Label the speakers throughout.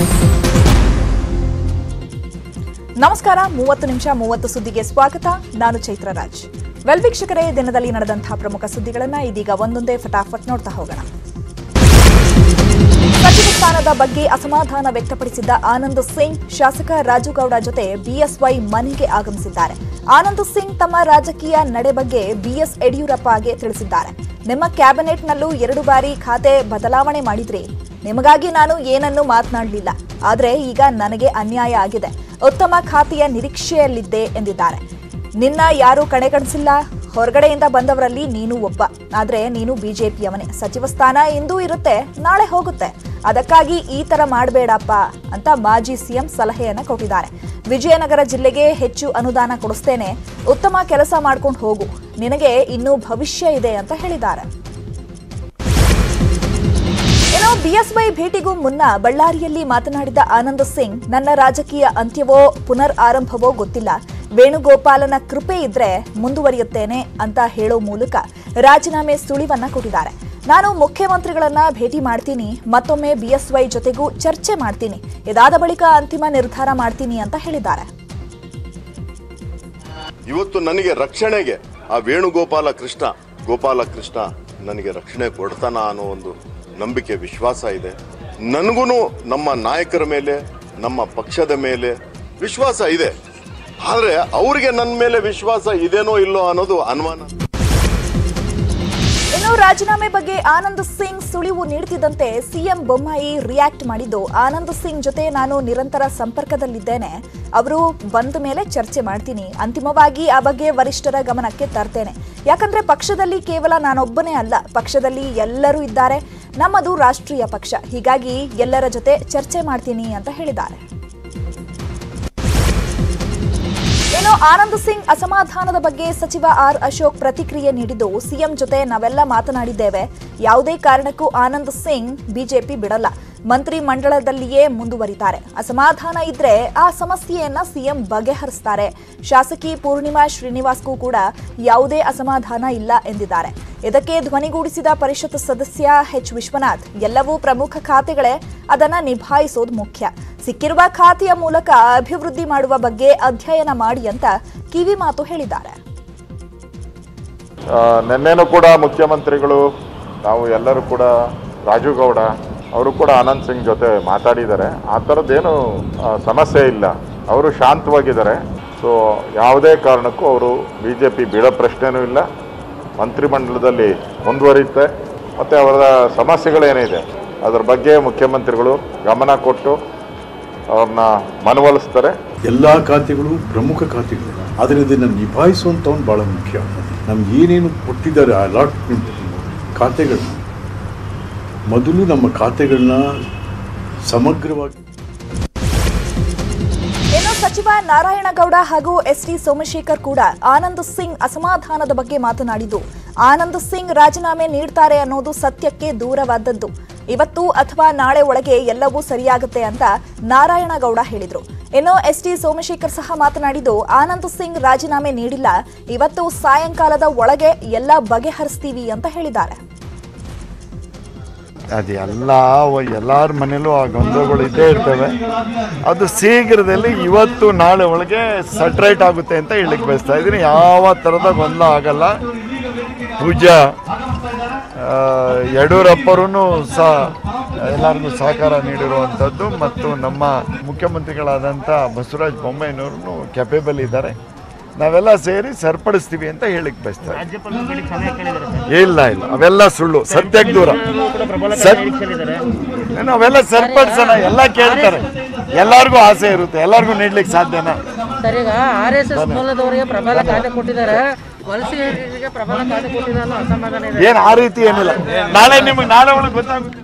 Speaker 1: ನಮಸ್ಕಾರ ಮೂವತ್ತು ನಿಮಿಷ ಮೂವತ್ತು ಸುದ್ದಿಗೆ ಸ್ವಾಗತ ನಾನು ಚೈತ್ರ ರಾಜ್ ವೆಲ್ ವೀಕ್ಷಕರೇ ದಿನದಲ್ಲಿ ನಡೆದಂತಹ ಪ್ರಮುಖ ಸುದ್ದಿಗಳನ್ನ ಇದೀಗ ಒಂದೊಂದೇ ಫಟಾಫಟ್ ನೋಡ್ತಾ ಹೋಗೋಣ ಸಚಿವ ಸ್ಥಾನದ ಬಗ್ಗೆ ಅಸಮಾಧಾನ ವ್ಯಕ್ತಪಡಿಸಿದ್ದ ಆನಂದ್ ಸಿಂಗ್ ಶಾಸಕ ರಾಜುಗೌಡ ಜೊತೆ ಬಿಎಸ್ವೈ ಮನೆಗೆ ಆಗಮಿಸಿದ್ದಾರೆ ಆನಂದ್ ಸಿಂಗ್ ತಮ್ಮ ರಾಜಕೀಯ ನಡೆ ಬಗ್ಗೆ ಬಿಎಸ್ ಯಡಿಯೂರಪ್ಪಗೆ ತಿಳಿಸಿದ್ದಾರೆ ನಿಮ್ಮ ಕ್ಯಾಬಿನೆಟ್ನಲ್ಲೂ ಎರಡು ಬಾರಿ ಖಾತೆ ಬದಲಾವಣೆ ಮಾಡಿದ್ರಿ ನಿಮಗಾಗಿ ನಾನು ಏನನ್ನೂ ಮಾತನಾಡಲಿಲ್ಲ ಆದ್ರೆ ಈಗ ನನಗೆ ಅನ್ಯಾಯ ಆಗಿದೆ ಉತ್ತಮ ಖಾತೆಯ ನಿರೀಕ್ಷೆಯಲ್ಲಿದ್ದೆ ಎಂದಿದ್ದಾರೆ ನಿನ್ನ ಯಾರೂ ಕಡೆಗಣಿಸಿಲ್ಲ ಹೊರಗಡೆಯಿಂದ ಬಂದವರಲ್ಲಿ ನೀನು ಒಬ್ಬ ಆದ್ರೆ ನೀನು ಬಿಜೆಪಿಯವನೇ ಸಚಿವ ಸ್ಥಾನ ಇಂದೂ ಇರುತ್ತೆ ನಾಳೆ ಹೋಗುತ್ತೆ ಅದಕ್ಕಾಗಿ ಈ ತರ ಮಾಡಬೇಡಪ್ಪ ಅಂತ ಮಾಜಿ ಸಿಎಂ ಸಲಹೆಯನ್ನ ಕೊಟ್ಟಿದ್ದಾರೆ ವಿಜಯನಗರ ಜಿಲ್ಲೆಗೆ ಹೆಚ್ಚು ಅನುದಾನ ಕೊಡಿಸ್ತೇನೆ ಉತ್ತಮ ಕೆಲಸ ಮಾಡ್ಕೊಂಡು ಹೋಗು ನಿನಗೆ ಇನ್ನೂ ಭವಿಷ್ಯ ಇದೆ ಅಂತ ಹೇಳಿದ್ದಾರೆ ಏನೋ ಬಿಎಸ್ವೈ ಭೇಟಿಗೂ ಮುನ್ನ ಬಳ್ಳಾರಿಯಲ್ಲಿ ಮಾತನಾಡಿದ ಆನಂದ್ ಸಿಂಗ್ ನನ್ನ ರಾಜಕೀಯ ಅಂತ್ಯವೋ ಪುನರ್ ಆರಂಭವೋ ಗೊತ್ತಿಲ್ಲ ವೇಣುಗೋಪಾಲನ ಕೃಪೆ ಇದ್ರೆ ಮುಂದುವರಿಯುತ್ತೇನೆ ಅಂತ ಹೇಳೋ ಮೂಲಕ ರಾಜೀನಾಮೆ ಸುಳಿವನ್ನ ಕೊಟ್ಟಿದ್ದಾರೆ ನಾನು ಮುಖ್ಯಮಂತ್ರಿಗಳನ್ನ ಭೇಟಿ ಮಾಡ್ತೀನಿ ಮತ್ತೊಮ್ಮೆ ಬಿಎಸ್ವೈ ಜೊತೆಗೂ ಚರ್ಚೆ ಮಾಡ್ತೀನಿ ಇದಾದ ಬಳಿಕ ಅಂತಿಮ ನಿರ್ಧಾರ ಮಾಡ್ತೀನಿ ಅಂತ ಹೇಳಿದ್ದಾರೆ
Speaker 2: ಇವತ್ತು ನನಗೆ ರಕ್ಷಣೆಗೆ ಆ ವೇಣುಗೋಪಾಲ ಕೃಷ್ಣ ಗೋಪಾಲ ಕೃಷ್ಣ ನನಗೆ ರಕ್ಷಣೆ ಕೊಡ್ತಾನ ಅನ್ನೋ ಒಂದು ನಂಬಿಕೆ ವಿಶ್ವಾಸ ಇದೆ ನನಗೂ ನಮ್ಮ ನಾಯಕರ ಮೇಲೆ ನಮ್ಮ ಪಕ್ಷದ ಮೇಲೆ ವಿಶ್ವಾಸ ಇದೆ ಆದರೆ ಅವರಿಗೆ ನನ್ನ ಮೇಲೆ ವಿಶ್ವಾಸ ಇದೇನೋ ಇಲ್ಲೋ ಅನ್ನೋದು ಅನುಮಾನ
Speaker 1: ಇನ್ನು ರಾಜೀನಾಮೆ ಬಗ್ಗೆ ಆನಂದ್ ಸಿಂಗ್ ಸುಳಿವು ನೀಡುತ್ತಿದ್ದಂತೆ ಸಿಎಂ ಬೊಮ್ಮಾಯಿ ರಿಯಾಕ್ಟ್ ಮಾಡಿದ್ದು ಆನಂದ್ ಸಿಂಗ್ ಜೊತೆ ನಾನು ನಿರಂತರ ಸಂಪರ್ಕದಲ್ಲಿದ್ದೇನೆ ಅವರು ಬಂದ ಮೇಲೆ ಚರ್ಚೆ ಮಾಡ್ತೀನಿ ಅಂತಿಮವಾಗಿ ಆ ಬಗ್ಗೆ ವರಿಷ್ಠರ ಗಮನಕ್ಕೆ ತರ್ತೇನೆ ಯಾಕಂದ್ರೆ ಪಕ್ಷದಲ್ಲಿ ಕೇವಲ ನಾನೊಬ್ಬನೇ ಅಲ್ಲ ಪಕ್ಷದಲ್ಲಿ ಎಲ್ಲರೂ ಇದ್ದಾರೆ ನಮ್ಮದು ರಾಷ್ಟ್ರೀಯ ಪಕ್ಷ ಹೀಗಾಗಿ ಎಲ್ಲರ ಜೊತೆ ಚರ್ಚೆ ಮಾಡ್ತೀನಿ ಅಂತ ಹೇಳಿದ್ದಾರೆ ಏನೋ ಆನಂದ್ ಸಿಂಗ್ ಅಸಮಾಧಾನದ ಬಗ್ಗೆ ಸಚಿವ ಆರ್ ಅಶೋಕ್ ಪ್ರತಿಕ್ರಿಯೆ ನೀಡಿದ್ದು ಸಿಎಂ ಜೊತೆ ನಾವೆಲ್ಲ ಮಾತನಾಡಿದ್ದೇವೆ ಯಾವುದೇ ಕಾರಣಕ್ಕೂ ಆನಂದ್ ಸಿಂಗ್ ಬಿಜೆಪಿ ಬಿಡಲ್ಲ ಮಂತ್ರಿ ಮಂಡಳದಲ್ಲಿಯೇ ಮುಂದುವರಿತಾರೆ ಅಸಮಾಧಾನ ಇದ್ರೆ ಆ ಸಮಸ್ಯೆಯನ್ನ ಸಿಎಂ ಬಗೆಹರಿಸ್ತಾರೆ ಶಾಸಕಿ ಪೂರ್ಣಿಮಾ ಶ್ರೀನಿವಾಸ್ಗೂ ಕೂಡ ಯಾವುದೇ ಅಸಮಾಧಾನ ಇಲ್ಲ ಎಂದಿದ್ದಾರೆ ಇದಕ್ಕೆ ಧ್ವನಿಗೂಡಿಸಿದ ಪರಿಷತ್ ಸದಸ್ಯ ಎಚ್ ವಿಶ್ವನಾಥ್ ಎಲ್ಲವೂ ಪ್ರಮುಖ ಖಾತೆಗಳೇ ಅದನ್ನ ನಿಭಾಯಿಸೋದು ಮುಖ್ಯ ಸಿಕ್ಕಿರುವ ಖಾತೆಯ ಮೂಲಕ ಅಭಿವೃದ್ಧಿ ಮಾಡುವ ಬಗ್ಗೆ ಅಧ್ಯಯನ ಮಾಡಿ ಅಂತ ಕಿವಿ ಮಾತು ಹೇಳಿದ್ದಾರೆ
Speaker 3: ಆ, ನಿನ್ನೆನೂ ಕೂಡ ಮುಖ್ಯಮಂತ್ರಿಗಳು ನಾವು ಎಲ್ಲರೂ ಕೂಡ ರಾಜು ಗೌಡ ಅವರು ಕೂಡ ಆನಂದ್ ಸಿಂಗ್ ಜೊತೆ ಮಾತಾಡಿದ್ದಾರೆ ಆ ಥರದ್ದೇನು ಆ, ಸಮಸ್ಯೆ ಇಲ್ಲ ಅವರು ಶಾಂತವಾಗಿದ್ದಾರೆ ಸೊ ಯಾವುದೇ ಕಾರಣಕ್ಕೂ ಅವರು ಬಿ ಜೆ ಪಿ ಬೀಳೋ ಪ್ರಶ್ನೆನೂ ಇಲ್ಲ ಮಂತ್ರಿಮಂಡಲದಲ್ಲಿ ಮುಂದುವರಿಯುತ್ತೆ ಮತ್ತು ಅವರ ಸಮಸ್ಯೆಗಳೇನಿದೆ ಅದರ ಬಗ್ಗೆ ಮುಖ್ಯಮಂತ್ರಿಗಳು ಗಮನ ಕೊಟ್ಟು ಅವ್ರನ್ನ ಮನವೊಲಿಸ್ತಾರೆ
Speaker 4: ಎಲ್ಲ ಖಾತೆಗಳು ಪ್ರಮುಖ ಖಾತೆಗಳು ಆದರೆ ಇದನ್ನು ನಿಭಾಯಿಸುವಂಥವ್ನು ಭಾಳ ಮುಖ್ಯ ನಮ್ಗೆ ಏನೇನು ಕೊಟ್ಟಿದ್ದಾರೆ ಅಲಾಟ್ಮೆಂಟ್ ಖಾತೆಗಳನ್ನ ಮೊದಲು ನಮ್ಮ ಖಾತೆಗಳನ್ನ ಸಮಗ್ರವಾಗಿ
Speaker 1: ಇನ್ನು ಸಚಿವ ನಾರಾಯಣಗೌಡ ಹಾಗೂ ಎಸ್ ಟಿ ಸೋಮಶೇಖರ್ ಕೂಡ ಆನಂದ್ ಸಿಂಗ್ ಅಸಮಾಧಾನದ ಬಗ್ಗೆ ಮಾತನಾಡಿದ್ದು ಆನಂದ್ ಸಿಂಗ್ ರಾಜೀನಾಮೆ ನೀಡ್ತಾರೆ ಅನ್ನೋದು ಸತ್ಯಕ್ಕೆ ದೂರವಾದದ್ದು ಇವತ್ತು ಅಥವಾ ನಾಳೆ ಒಳಗೆ ಎಲ್ಲವೂ ಸರಿಯಾಗುತ್ತೆ ಅಂತ ನಾರಾಯಣಗೌಡ ಹೇಳಿದ್ರು ಇನ್ನು ಎಸ್ ಟಿ ಸೋಮಶೇಖರ್ ಸಹ ಮಾತನಾಡಿದ್ದು ಆನಂದ್ ಸಿಂಗ್ ರಾಜೀನಾಮೆ ನೀಡಿಲ್ಲ ಇವತ್ತು ಸಾಯಂಕಾಲದ ಒಳಗೆ ಎಲ್ಲ ಬಗೆಹರಿಸ್ತೀವಿ ಅಂತ ಹೇಳಿದ್ದಾರೆ
Speaker 5: ಅದು ಎಲ್ಲ ಎಲ್ಲರ ಮನೇಲೂ ಆ ಗೊಂದಲಗಳು ಇದ್ದೇ ಇರ್ತವೆ ಅದು ಶೀಘ್ರದಲ್ಲಿ ಇವತ್ತು ನಾಳೆ ಒಳಗೆ ಸಟ್ರೈಟ್ ಆಗುತ್ತೆ ಅಂತ ಹೇಳಿಕ್ ಬಯಸ್ತಾ ಇದ್ದೀನಿ ಯಾವ ಥರದ ಗೊಂದಲ ಆಗಲ್ಲ ಪೂಜಾ ಆ, ಯಡಿಯೂರಪ್ಪರೂ ಸಹ ಎಲ್ಲರಿಗೂ ಸಹಕಾರ ನೀಡಿರುವಂಥದ್ದು ಮತ್ತು ನಮ್ಮ ಮುಖ್ಯಮಂತ್ರಿಗಳಾದಂಥ ಬಸವರಾಜ ಬೊಮ್ಮಾಯಿನವ್ರೂ ಕೆಪೇಬಲ್ ಇದ್ದಾರೆ ನಾವೆಲ್ಲ ಸೇರಿ ಸರಿಪಡಿಸ್ತೀವಿ ಅಂತ ಹೇಳಿಕ್ ಬಯಸ್ತಾ ಇದ್ದೀನಿ. ಇಲ್ಲ ಇಲ್ಲ ಅವೆಲ್ಲ ಸುಳ್ಳು ಸತ್ಯಕ್ಕೆ ದೂರ ಸತ್ ನಾವೆಲ್ಲ ಸರಿಪಡಿಸೋಣ ಎಲ್ಲ ಕೇಳ್ತಾರೆ ಎಲ್ಲರಿಗೂ ಆಸೆ ಇರುತ್ತೆ ಎಲ್ಲರಿಗೂ ನೀಡ್ಲಿಕ್ಕೆ ಸಾಧ್ಯನಾ
Speaker 6: ಸರ್ ಈಗ ಆರ್ ಎಸ್ ಎಸ್ ಮೂಲದವರಿಗೆ ಪ್ರಬಲ ಖಾತೆ ಕೊಟ್ಟಿದ್ದಾರೆ ವಲಸಿಗರಿಗೆ ಪ್ರಬಲ ಖಾತೆ ಕೊಟ್ಟಿದ್ದಾರೆ ಅನ್ನೋ ಅಸಮಾಧಾನ ಇದೆ
Speaker 5: ಏನ್ ಆ ರೀತಿ ಏನಿಲ್ಲ ನಾಳೆ ನಿಮಗೆ ನಾಳೆ ಒಳಗೆ ಗೊತ್ತಾಗುತ್ತೆ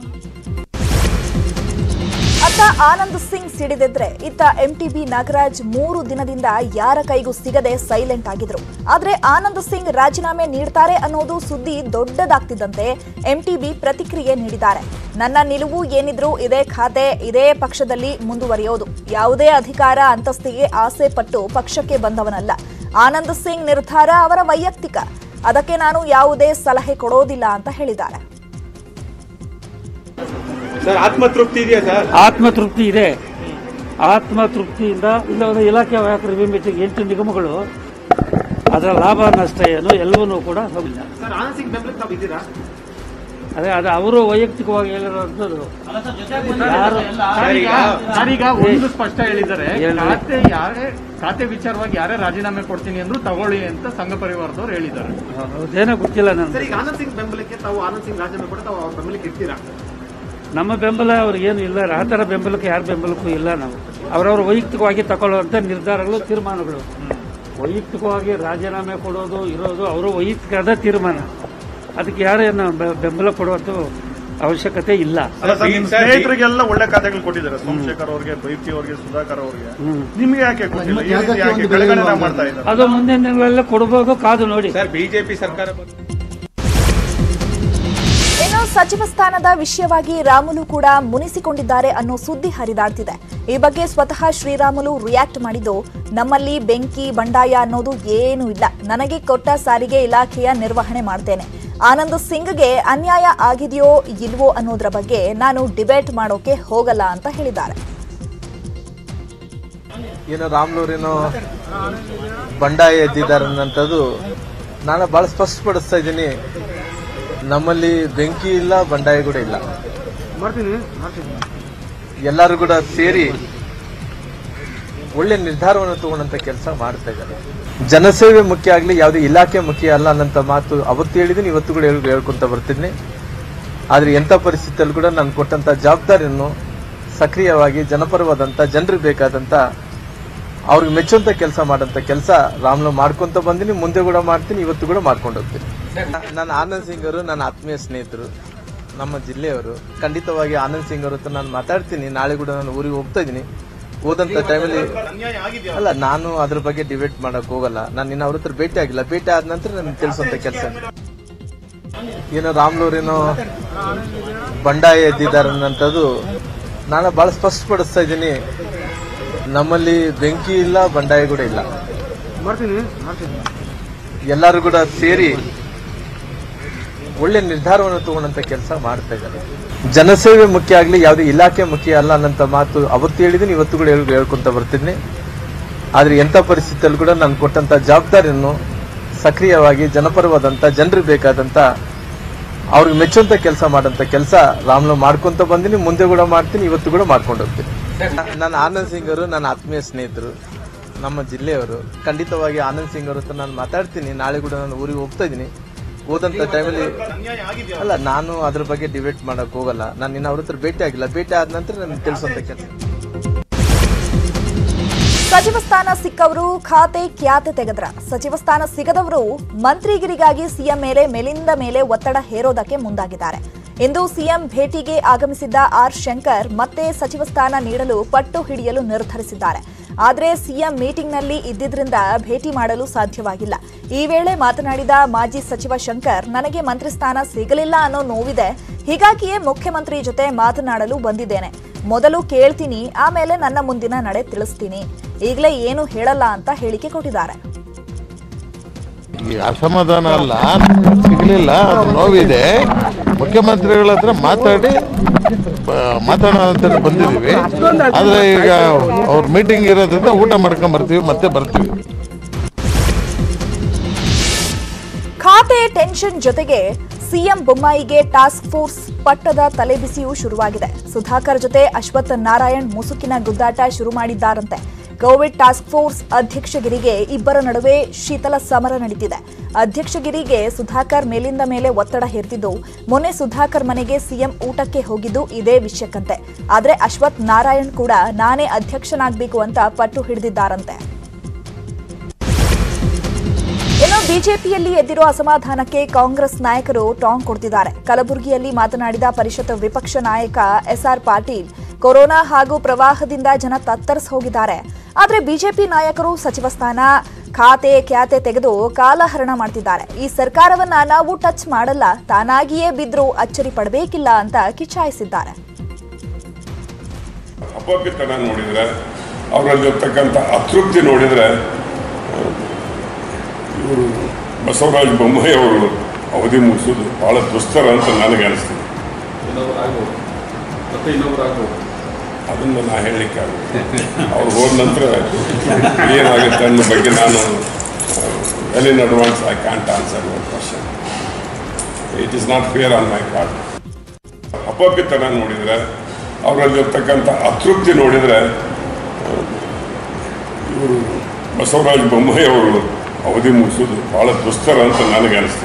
Speaker 1: ಅತ್ತ ಆನಂದ್ ಸಿಂಗ್ ಸಿಡಿದಿದ್ರೆ ಇತ್ತ ಎಂಟಿಬಿ ನಾಗರಾಜ್ ಮೂರು ದಿನದಿಂದ ಯಾರ ಕೈಗೂ ಸಿಗದೆ ಸೈಲೆಂಟ್ ಆಗಿದ್ರು ಆದ್ರೆ ಆನಂದ್ ಸಿಂಗ್ ರಾಜೀನಾಮೆ ನೀಡ್ತಾರೆ ಅನ್ನೋದು ಸುದ್ದಿ ದೊಡ್ಡದಾಗ್ತಿದ್ದಂತೆ ಎಂಟಿಬಿ ಪ್ರತಿಕ್ರಿಯೆ ನೀಡಿದ್ದಾರೆ ನನ್ನ ನಿಲುವು ಏನಿದ್ರು ಇದೇ ಖಾತೆ ಇದೇ ಪಕ್ಷದಲ್ಲಿ ಮುಂದುವರಿಯೋದು ಯಾವುದೇ ಅಧಿಕಾರ ಅಂತಸ್ತಿಗೆ ಆಸೆ ಪಟ್ಟು ಪಕ್ಷಕ್ಕೆ ಬಂದವನಲ್ಲ ಆನಂದ್ ಸಿಂಗ್ ನಿರ್ಧಾರ ಅವರ ವೈಯಕ್ತಿಕ ಅದಕ್ಕೆ ನಾನು ಯಾವುದೇ ಸಲಹೆ ಕೊಡೋದಿಲ್ಲ ಅಂತ ಹೇಳಿದ್ದಾರೆ
Speaker 7: ಸರ್ ಆತ್ಮತೃಪ್ತಿ ಇದೆಯಾ ಸರ್
Speaker 8: ಆತ್ಮತೃಪ್ತಿ ಇದೆ ಆತ್ಮತೃಪ್ತಿಯಿಂದ ಇಲ್ಲವೇ ಇಲಾಖೆ ವ್ಯಾಪಾರ ವಿಮೆ ಎಂಟು ನಿಗಮಗಳು ಅದರ ಲಾಭ ನಷ್ಟ ಏನು ಎಲ್ಲವನ್ನೂ ಕೂಡ ಹೋಗಿಲ್ಲ
Speaker 7: ಸರ್ ಆನಂದ್ ಸಿಂಗ್ ಬೆಂಬಲಕ್ಕೆ ತಾವು ಇದ್ದೀರಾ
Speaker 8: ಅದೇ ಅದು ಅವರು ವೈಯಕ್ತಿಕವಾಗಿ ಹೇಳಿರೋದು ಯಾರು
Speaker 7: ಸರ್, ಈಗ
Speaker 9: ಸರ್ ಈಗ ಒಂದು ಸ್ಪಷ್ಟ ಹೇಳಿದ್ದಾರೆ
Speaker 8: ಹೇಳಿ.
Speaker 9: ಖಾತೆ ಯಾರೇ ಖಾತೆ ವಿಚಾರವಾಗಿ ಯಾರೇ ರಾಜೀನಾಮೆ ಕೊಡ್ತೀನಿ ಅಂದ್ರು ತಗೊಳ್ಳಿ ಅಂತ ಸಂಘ ಪರಿವಾರದವ್ರು ಹೇಳಿದ್ದಾರೆ
Speaker 8: ಅದೇನೋ ಗೊತ್ತಿಲ್ಲ
Speaker 7: ಸರ್
Speaker 8: ನನಗೆ
Speaker 7: ಈಗ ಆನಂದ್ ಸಿಂಗ್ ಬೆಂಬಲಕ್ಕೆ ತಾವು ಆನಂದ್ ಸಿಂಗ್ ರಾಜೀನಾಮೆ ಕೂಡ ತಾವು ಅವ್ರ ಬೆಂಬಲಕ್ಕೆ ಇರ್ತೀರಾ
Speaker 8: ನಮ್ಮ ಬೆಂಬಲ ಅವ್ರಿಗೇನು ಇಲ್ಲ ಆ ಥರ ಬೆಂಬಲಕ್ಕೆ ಯಾರ ಬೆಂಬಲಕ್ಕೂ ಇಲ್ಲ ನಾವು ಅವರವರು ವೈಯಕ್ತಿಕವಾಗಿ ತಗೊಳ್ಳುವಂಥ ನಿರ್ಧಾರಗಳು ತೀರ್ಮಾನಗಳು ವೈಯಕ್ತಿಕವಾಗಿ ರಾಜೀನಾಮೆ ಕೊಡೋದು ಇರೋದು ಅವರು ವೈಯಕ್ತಿಕವಾದ ತೀರ್ಮಾನ ಅದಕ್ಕೆ ಯಾರೇನು ಬೆ- ಬೆಂಬಲ ಕೊಡುವಂಥ ಅವಶ್ಯಕತೆ ಇಲ್ಲ
Speaker 9: ಅಲ್ಲ ಸರ್, ನಿಮ್ ಸ್ನೇಹಿತರಿಗೆಲ್ಲ ಒಳ್ಳೆ ಖಾತೆಗಳು ಕೊಟ್ಟಿದ್ದಾರೆ ಸೋಮಶೇಖರ್ ಅವ್ರಿಗೆ ಬೈತಿ ಅವ್ರಿಗೆ ಸುಧಾಕರ್ ಅವ್ರಿಗೆ ನಿಮ್ಗೆ ಯಾಕೆ ಕೊಟ್ಟಿಲ್ಲ ಈ ರೀತಿ ಯಾಕೆ ಕಡೆಗಣನೆ ಮಾಡ್ತಾ ಇದ್ದಾರೆ
Speaker 8: ಅದು ಮುಂದಿನ ದಿನಗಳಲ್ಲಿ ಕೊಡಬಹುದು ಕಾದು ನೋಡಿ
Speaker 7: ಸರ್ ಬಿಜೆಪಿ ಸರ್ಕಾರ ಬಂದು
Speaker 1: ಇನ್ನು ಸಚಿವ ಸ್ಥಾನದ ವಿಷಯವಾಗಿ ರಾಮುಲು ಕೂಡ ಮುನಿಸಿಕೊಂಡಿದ್ದಾರೆ ಅನ್ನೋ ಸುದ್ದಿ ಹರಿದಾಡ್ತಿದೆ ಈ ಬಗ್ಗೆ ಸ್ವತಃ ಶ್ರೀರಾಮುಲು ರಿಯಾಕ್ಟ್ ಮಾಡಿದ್ದು ನಮ್ಮಲ್ಲಿ ಬೆಂಕಿ ಬಂಡಾಯ ಅನ್ನೋದು ಏನೂ ಇಲ್ಲ ನನಗೆ ಕೊಟ್ಟ ಸಾರಿಗೆ ಇಲಾಖೆಯ ನಿರ್ವಹಣೆ ಮಾಡ್ತೇನೆ ಆನಂದ್ ಸಿಂಗ್ಗೆ ಅನ್ಯಾಯ ಆಗಿದೆಯೋ ಇಲ್ವೋ ಅನ್ನೋದ್ರ ಬಗ್ಗೆ ನಾನು ಡಿಬೇಟ್ ಮಾಡೋಕೆ ಹೋಗಲ್ಲ ಅಂತ ಹೇಳಿದ್ದಾರೆ
Speaker 10: ಏನೋ ರಾಮ್ಲೂರೇನೋ ಬಂಡಾಯ ಎದ್ದಿದ್ದಾರೆ ಅನ್ನೋಂಥದ್ದು ನಾನು ಬಹಳ ಸ್ಪಷ್ಟಪಡಿಸ್ತಾ ಇದ್ದೀನಿ ನಮ್ಮಲ್ಲಿ ಬೆಂಕಿ ಇಲ್ಲ ಬಂಡಾಯ ಕೂಡ ಇಲ್ಲ
Speaker 7: ಮಾಡ್ತೀನಿ ಮಾಡ್ತೀನಿ
Speaker 10: ಎಲ್ಲರೂ ಕೂಡ ಸೇರಿ ಒಳ್ಳೆ ನಿರ್ಧಾರವನ್ನು ತಗೊಂಡಂತ ಕೆಲಸ ಮಾಡ್ತಾ ಇದ್ದಾರೆ ಜನಸೇವೆ ಮುಖ್ಯ ಆಗಲಿ ಯಾವುದೇ ಇಲಾಖೆ ಮುಖ್ಯ ಅಲ್ಲ ಅನ್ನಂತ ಮಾತು ಅವತ್ತು ಹೇಳಿದ್ದೀನಿ ಇವತ್ತು ಕೂಡ ಹೇಳ್- ಹೇಳ್ಕೊಂತ ಬರ್ತಿದ್ದೀನಿ ಆದ್ರೆ ಎಂಥ ಪರಿಸ್ಥಿತಿಯಲ್ಲಿ ಕೂಡ ನಾನು ಕೊಟ್ಟಂತ ಜವಾಬ್ದಾರಿಯನ್ನು ಸಕ್ರಿಯವಾಗಿ ಜನಪರವಾದಂತ ಜನರಿಗೆ ಬೇಕಾದಂತ ಅವ್ರಿಗೆ ಮೆಚ್ಚುವಂತ ಕೆಲಸ ಮಾಡಂತ ಕೆಲಸ ರಾಮ್ಲು ಮಾಡ್ಕೊಂತ ಬಂದಿನಿ ಮುಂದೆ ಕೂಡ ಮಾಡ್ತೀನಿ ಇವತ್ತು ಕೂಡ ಮಾಡ್ಕೊಂಡು ಹೋಗ್ತೀನಿ ನಾನು ಆನಂದ್ ಸಿಂಗ್ ಅವರು ನನ್ನ ಆತ್ಮೀಯ ಸ್ನೇಹಿತರು ನಮ್ಮ ಜಿಲ್ಲೆಯವರು ಖಂಡಿತವಾಗಿ ಆನಂದ್ ಸಿಂಗ್ ಅವ್ರ ಹತ್ರ ನಾನು ಮಾತಾಡ್ತೀನಿ ನಾಳೆ ಕೂಡ ನಾನು ಊರಿಗೆ ಹೋಗ್ತಾ ಇದ್ದೀನಿ ಹೋದಂತ ಟೈಮಲ್ಲಿ ಅಲ್ಲ ನಾನು ಅದ್ರ ಬಗ್ಗೆ ಡಿಬೇಟ್ ಮಾಡಕ್ ಹೋಗಲ್ಲ ನಾನು ಇನ್ನು ಅವ್ರ ಹತ್ರ ಭೇಟಿ ಆಗಿಲ್ಲ ಭೇಟಿ ಆದ ನಂತರ ನನಗೆ ತಿಳಿಸುವಂತ ಕೆಲಸ ಏನೋ ರಾಮ್ಲೂರೇನೋ ಬಂಡಾಯ ಎದ್ದಿದ್ದಾರೆ ಅನ್ನೋಂಥದ್ದು ನಾನು ಬಹಳ ಸ್ಪಷ್ಟಪಡಿಸ್ತಾ ಇದ್ದೀನಿ ನಮ್ಮಲ್ಲಿ ಬೆಂಕಿ ಇಲ್ಲ ಬಂಡಾಯ ಕೂಡ ಇಲ್ಲ
Speaker 7: ಮಾಡ್ತೀನಿ ಮಾಡ್ತೀನಿ
Speaker 10: ಎಲ್ಲರೂ ಕೂಡ ಸೇರಿ ಒಳ್ಳೆ ನಿರ್ಧಾರವನ್ನು ತಗೊಂಡಂತ ಕೆಲಸ ಮಾಡ್ತಾ ಇದ್ದಾರೆ ಜನಸೇವೆ ಮುಖ್ಯ ಆಗಲಿ ಯಾವುದೇ ಇಲಾಖೆ ಮುಖ್ಯ ಅಲ್ಲ ಅನ್ನಂತ ಮಾತು ಅವತ್ತು ಹೇಳಿದ್ದೀನಿ ಇವತ್ತು ಕೂಡ ಹೇಳ್- ಹೇಳ್ಕೊಂತ ಬರ್ತಿದ್ದೀನಿ ಆದ್ರೆ ಎಂಥ ಪರಿಸ್ಥಿತಿಯಲ್ಲಿ ಕೂಡ ನಾನು ಕೊಟ್ಟಂತ ಜವಾಬ್ದಾರಿಯನ್ನು ಸಕ್ರಿಯವಾಗಿ ಜನಪರವಾದಂತ ಜನರಿಗೆ ಬೇಕಾದಂತ ಅವ್ರಿಗೆ ಮೆಚ್ಚುವಂತ ಕೆಲಸ ಮಾಡಂತ ಕೆಲಸ ರಾಮ್ಲು ಮಾಡ್ಕೊಂತ ಬಂದಿನಿ ಮುಂದೆ ಕೂಡ ಮಾಡ್ತೀನಿ ಇವತ್ತು ಕೂಡ ಮಾಡ್ಕೊಂಡು ಹೋಗ್ತೀನಿ ನಾನು ಆನಂದ್ ಸಿಂಗ್ ಅವರು ನನ್ನ ಆತ್ಮೀಯ ಸ್ನೇಹಿತರು ನಮ್ಮ ಜಿಲ್ಲೆಯವರು ಖಂಡಿತವಾಗಿ ಆನಂದ್ ಸಿಂಗ್ ಅವ್ರ ಹತ್ರ ನಾನು ಮಾತಾಡ್ತೀನಿ ನಾಳೆ ಕೂಡ ನಾನು ಊರಿಗೆ ಹೋಗ್ತಾ ಇದ್ದೀನಿ ಹೋದಂತ ಟೈಮಲ್ಲಿ ಅಲ್ಲ ನಾನು ಅದ್ರ ಬಗ್ಗೆ ಡಿಬೇಟ್ ಮಾಡಕ್ ಹೋಗಲ್ಲ ನಾನು ಇನ್ನು ಅವ್ರ ಹತ್ರ ಭೇಟಿ ಆಗಿಲ್ಲ ಭೇಟಿ ಆದ ನಂತರ ನನಗೆ ತಿಳಿಸುವಂತ ಕೆಲಸ
Speaker 1: ಸಚಿವ ಸ್ಥಾನ ಸಿಕ್ಕವರು ಖಾತೆ ಖ್ಯಾತೆ ತೆಗೆದ್ರ ಸಚಿವ ಸ್ಥಾನ ಸಿಗದವರು ಮಂತ್ರಿಗಿರಿಗಾಗಿ ಸಿಎಂ ಮೇಲೆ ಮೇಲಿಂದ ಮೇಲೆ ಒತ್ತಡ ಹೇರೋದಕ್ಕೆ ಮುಂದಾಗಿದ್ದಾರೆ ಇಂದು ಸಿಎಂ ಭೇಟಿಗೆ ಆಗಮಿಸಿದ್ದ ಆರ್ ಶಂಕರ್ ಮತ್ತೆ ಸಚಿವ ಸ್ಥಾನ ನೀಡಲು ಪಟ್ಟು ಹಿಡಿಯಲು ನಿರ್ಧರಿಸಿದ್ದಾರೆ ಆದರೆ ಸಿಎಂ ಮೀಟಿಂಗ್ನಲ್ಲಿ ಇದ್ದಿದ್ರಿಂದ ಭೇಟಿ ಮಾಡಲು ಸಾಧ್ಯವಾಗಿಲ್ಲ ಈ ವೇಳೆ ಮಾತನಾಡಿದ ಮಾಜಿ ಸಚಿವ ಶಂಕರ್ ನನಗೆ ಮಂತ್ರಿ ಸ್ಥಾನ ಸಿಗಲಿಲ್ಲ ಅನ್ನೋ ನೋವಿದೆ ಹೀಗಾಗಿಯೇ ಮುಖ್ಯಮಂತ್ರಿ ಜೊತೆ ಮಾತನಾಡಲು ಬಂದಿದ್ದೇನೆ ಮೊದಲು ಕೇಳ್ತೀನಿ ಆಮೇಲೆ ನನ್ನ ಮುಂದಿನ ನಡೆ ತಿಳಿಸ್ತೀನಿ ಈಗಲೇ ಏನು ಹೇಳಲ್ಲ ಅಂತ ಹೇಳಿಕೆ ಕೊಟ್ಟಿದ್ದಾರೆ
Speaker 5: ಈ ಅಸಮಾಧಾನ ಅಲ್ಲ ಸಿಗಲಿಲ್ಲ ಅದು ನೋವಿದೆ ಮುಖ್ಯಮಂತ್ರಿಗಳ ಹತ್ರ ಮಾತಾಡಿ ಬ- ಮಾತಾಡೋಣ ಅಂತ ಬಂದಿದ್ದೀವಿ ಆದರೆ ಈಗ ಅವ್ರ ಮೀಟಿಂಗ್ ಇರೋದ್ರಿಂದ ಊಟ ಮಾಡ್ಕೊಂಡ್ ಬರ್ತೀವಿ ಮತ್ತೆ ಬರ್ತೀವಿ
Speaker 1: ಖಾತೆ ಟೆನ್ಷನ್ ಜೊತೆಗೆ ಸಿಎಂ ಬೊಮ್ಮಾಯಿಗೆ ಟಾಸ್ಕ್ ಫೋರ್ಸ್ ಪಟ್ಟದ ತಲೆಬಿಸಿಯೂ ಶುರುವಾಗಿದೆ ಸುಧಾಕರ್ ಜೊತೆ ಅಶ್ವಥ್ ನಾರಾಯಣ್ ಮುಸುಕಿನ ಗುದ್ದಾಟ ಶುರು ಮಾಡಿದ್ದಾರಂತೆ ಕೋವಿಡ್ ಟಾಸ್ಕ್ ಫೋರ್ಸ್ ಅಧ್ಯಕ್ಷಗಿರಿಗೆ ಇಬ್ಬರ ನಡುವೆ ಶೀತಲ ಸಮರ ನಡೀತಿದೆ ಅಧ್ಯಕ್ಷಗಿರಿಗೆ ಸುಧಾಕರ್ ಮೇಲಿಂದ ಮೇಲೆ ಒತ್ತಡ ಹೇರ್ತಿದ್ದು ಮೊನ್ನೆ ಸುಧಾಕರ್ ಮನೆಗೆ ಸಿಎಂ ಊಟಕ್ಕೆ ಹೋಗಿದ್ದು ಇದೇ ವಿಷಯಕ್ಕಂತೆ ಆದ್ರೆ ಅಶ್ವಥ್ ನಾರಾಯಣ್ ಕೂಡ ನಾನೇ ಅಧ್ಯಕ್ಷನಾಗಬೇಕು ಅಂತ ಪಟ್ಟು ಹಿಡಿದಿದ್ದಾರಂತೆ ಇನ್ನು ಬಿಜೆಪಿಯಲ್ಲಿ ಎದ್ದಿರೋ ಅಸಮಾಧಾನಕ್ಕೆ ಕಾಂಗ್ರೆಸ್ ನಾಯಕರು ಟಾಂಗ್ ಕೊಡ್ತಿದ್ದಾರೆ ಕಲಬುರಗಿಯಲ್ಲಿ ಮಾತನಾಡಿದ ಪರಿಷತ್ ವಿಪಕ್ಷ ನಾಯಕ ಎಸ್ಆರ್ ಪಾಟೀಲ್ ಕೊರೋನಾ ಹಾಗೂ ಪ್ರವಾಹದಿಂದ ಜನ ತತ್ತರಿಸಿ ಹೋಗಿದ್ದಾರೆ ಆದ್ರೆ ಬಿಜೆಪಿ ನಾಯಕರು ಸಚಿವ ಸ್ಥಾನ ಖಾತೆ ಖ್ಯಾತೆ ತೆಗೆದು ಕಾಲಹರಣ ಮಾಡ್ತಿದ್ದಾರೆ ಈ ಸರ್ಕಾರವನ್ನ ನಾವು ಟಚ್ ಮಾಡಲ್ಲ ತಾನಾಗಿಯೇ ಬಿದ್ರೂ ಅಚ್ಚರಿ ಪಡಬೇಕಿಲ್ಲ ಅಂತ ಕಿಚಾಯಿಸಿದ್ದಾರೆ
Speaker 11: ಅಪಪಿತನ ನೋಡಿದರೆ ಅವರಲ್ಲಿರ್ತಕ್ಕಂಥ ಅತೃಪ್ತಿ ನೋಡಿದರೆ ಇವರು ಬಸವರಾಜ ಬೊಮ್ಮಾಯಿ ಅವರು ಅವಧಿ ಮುಗಿಸೋದು ಬಹಳ ದುಸ್ತರ ಅಂತ ನನಗೆ ಅನಿಸ್ತಿದೆ ಅದನ್ನ ನಾ ಹೇಳಲಿಕ್ಕೆ ಅವ್ರು ಹೋದ ನಂತರ ಏನಾಗುತ್ತೆ ಅನ್ನೋ ಬಗ್ಗೆ ನಾನು well in advance I can't answer your question it is not fair on my part ಅಪಪಿತನ ನೋಡಿದರೆ ಅವರಲ್ಲಿರ್ತಕ್ಕಂಥ ಅತೃಪ್ತಿ ನೋಡಿದರೆ ಇವರು ಬಸವರಾಜ ಬೊಮ್ಮಾಯಿ ಅವರು ಅವಧಿ ಮುಗಿಸೋದು ಬಹಳ ದುಸ್ತರ ಅಂತ ನನಗೆ ಅನಿಸ್ತಿದೆ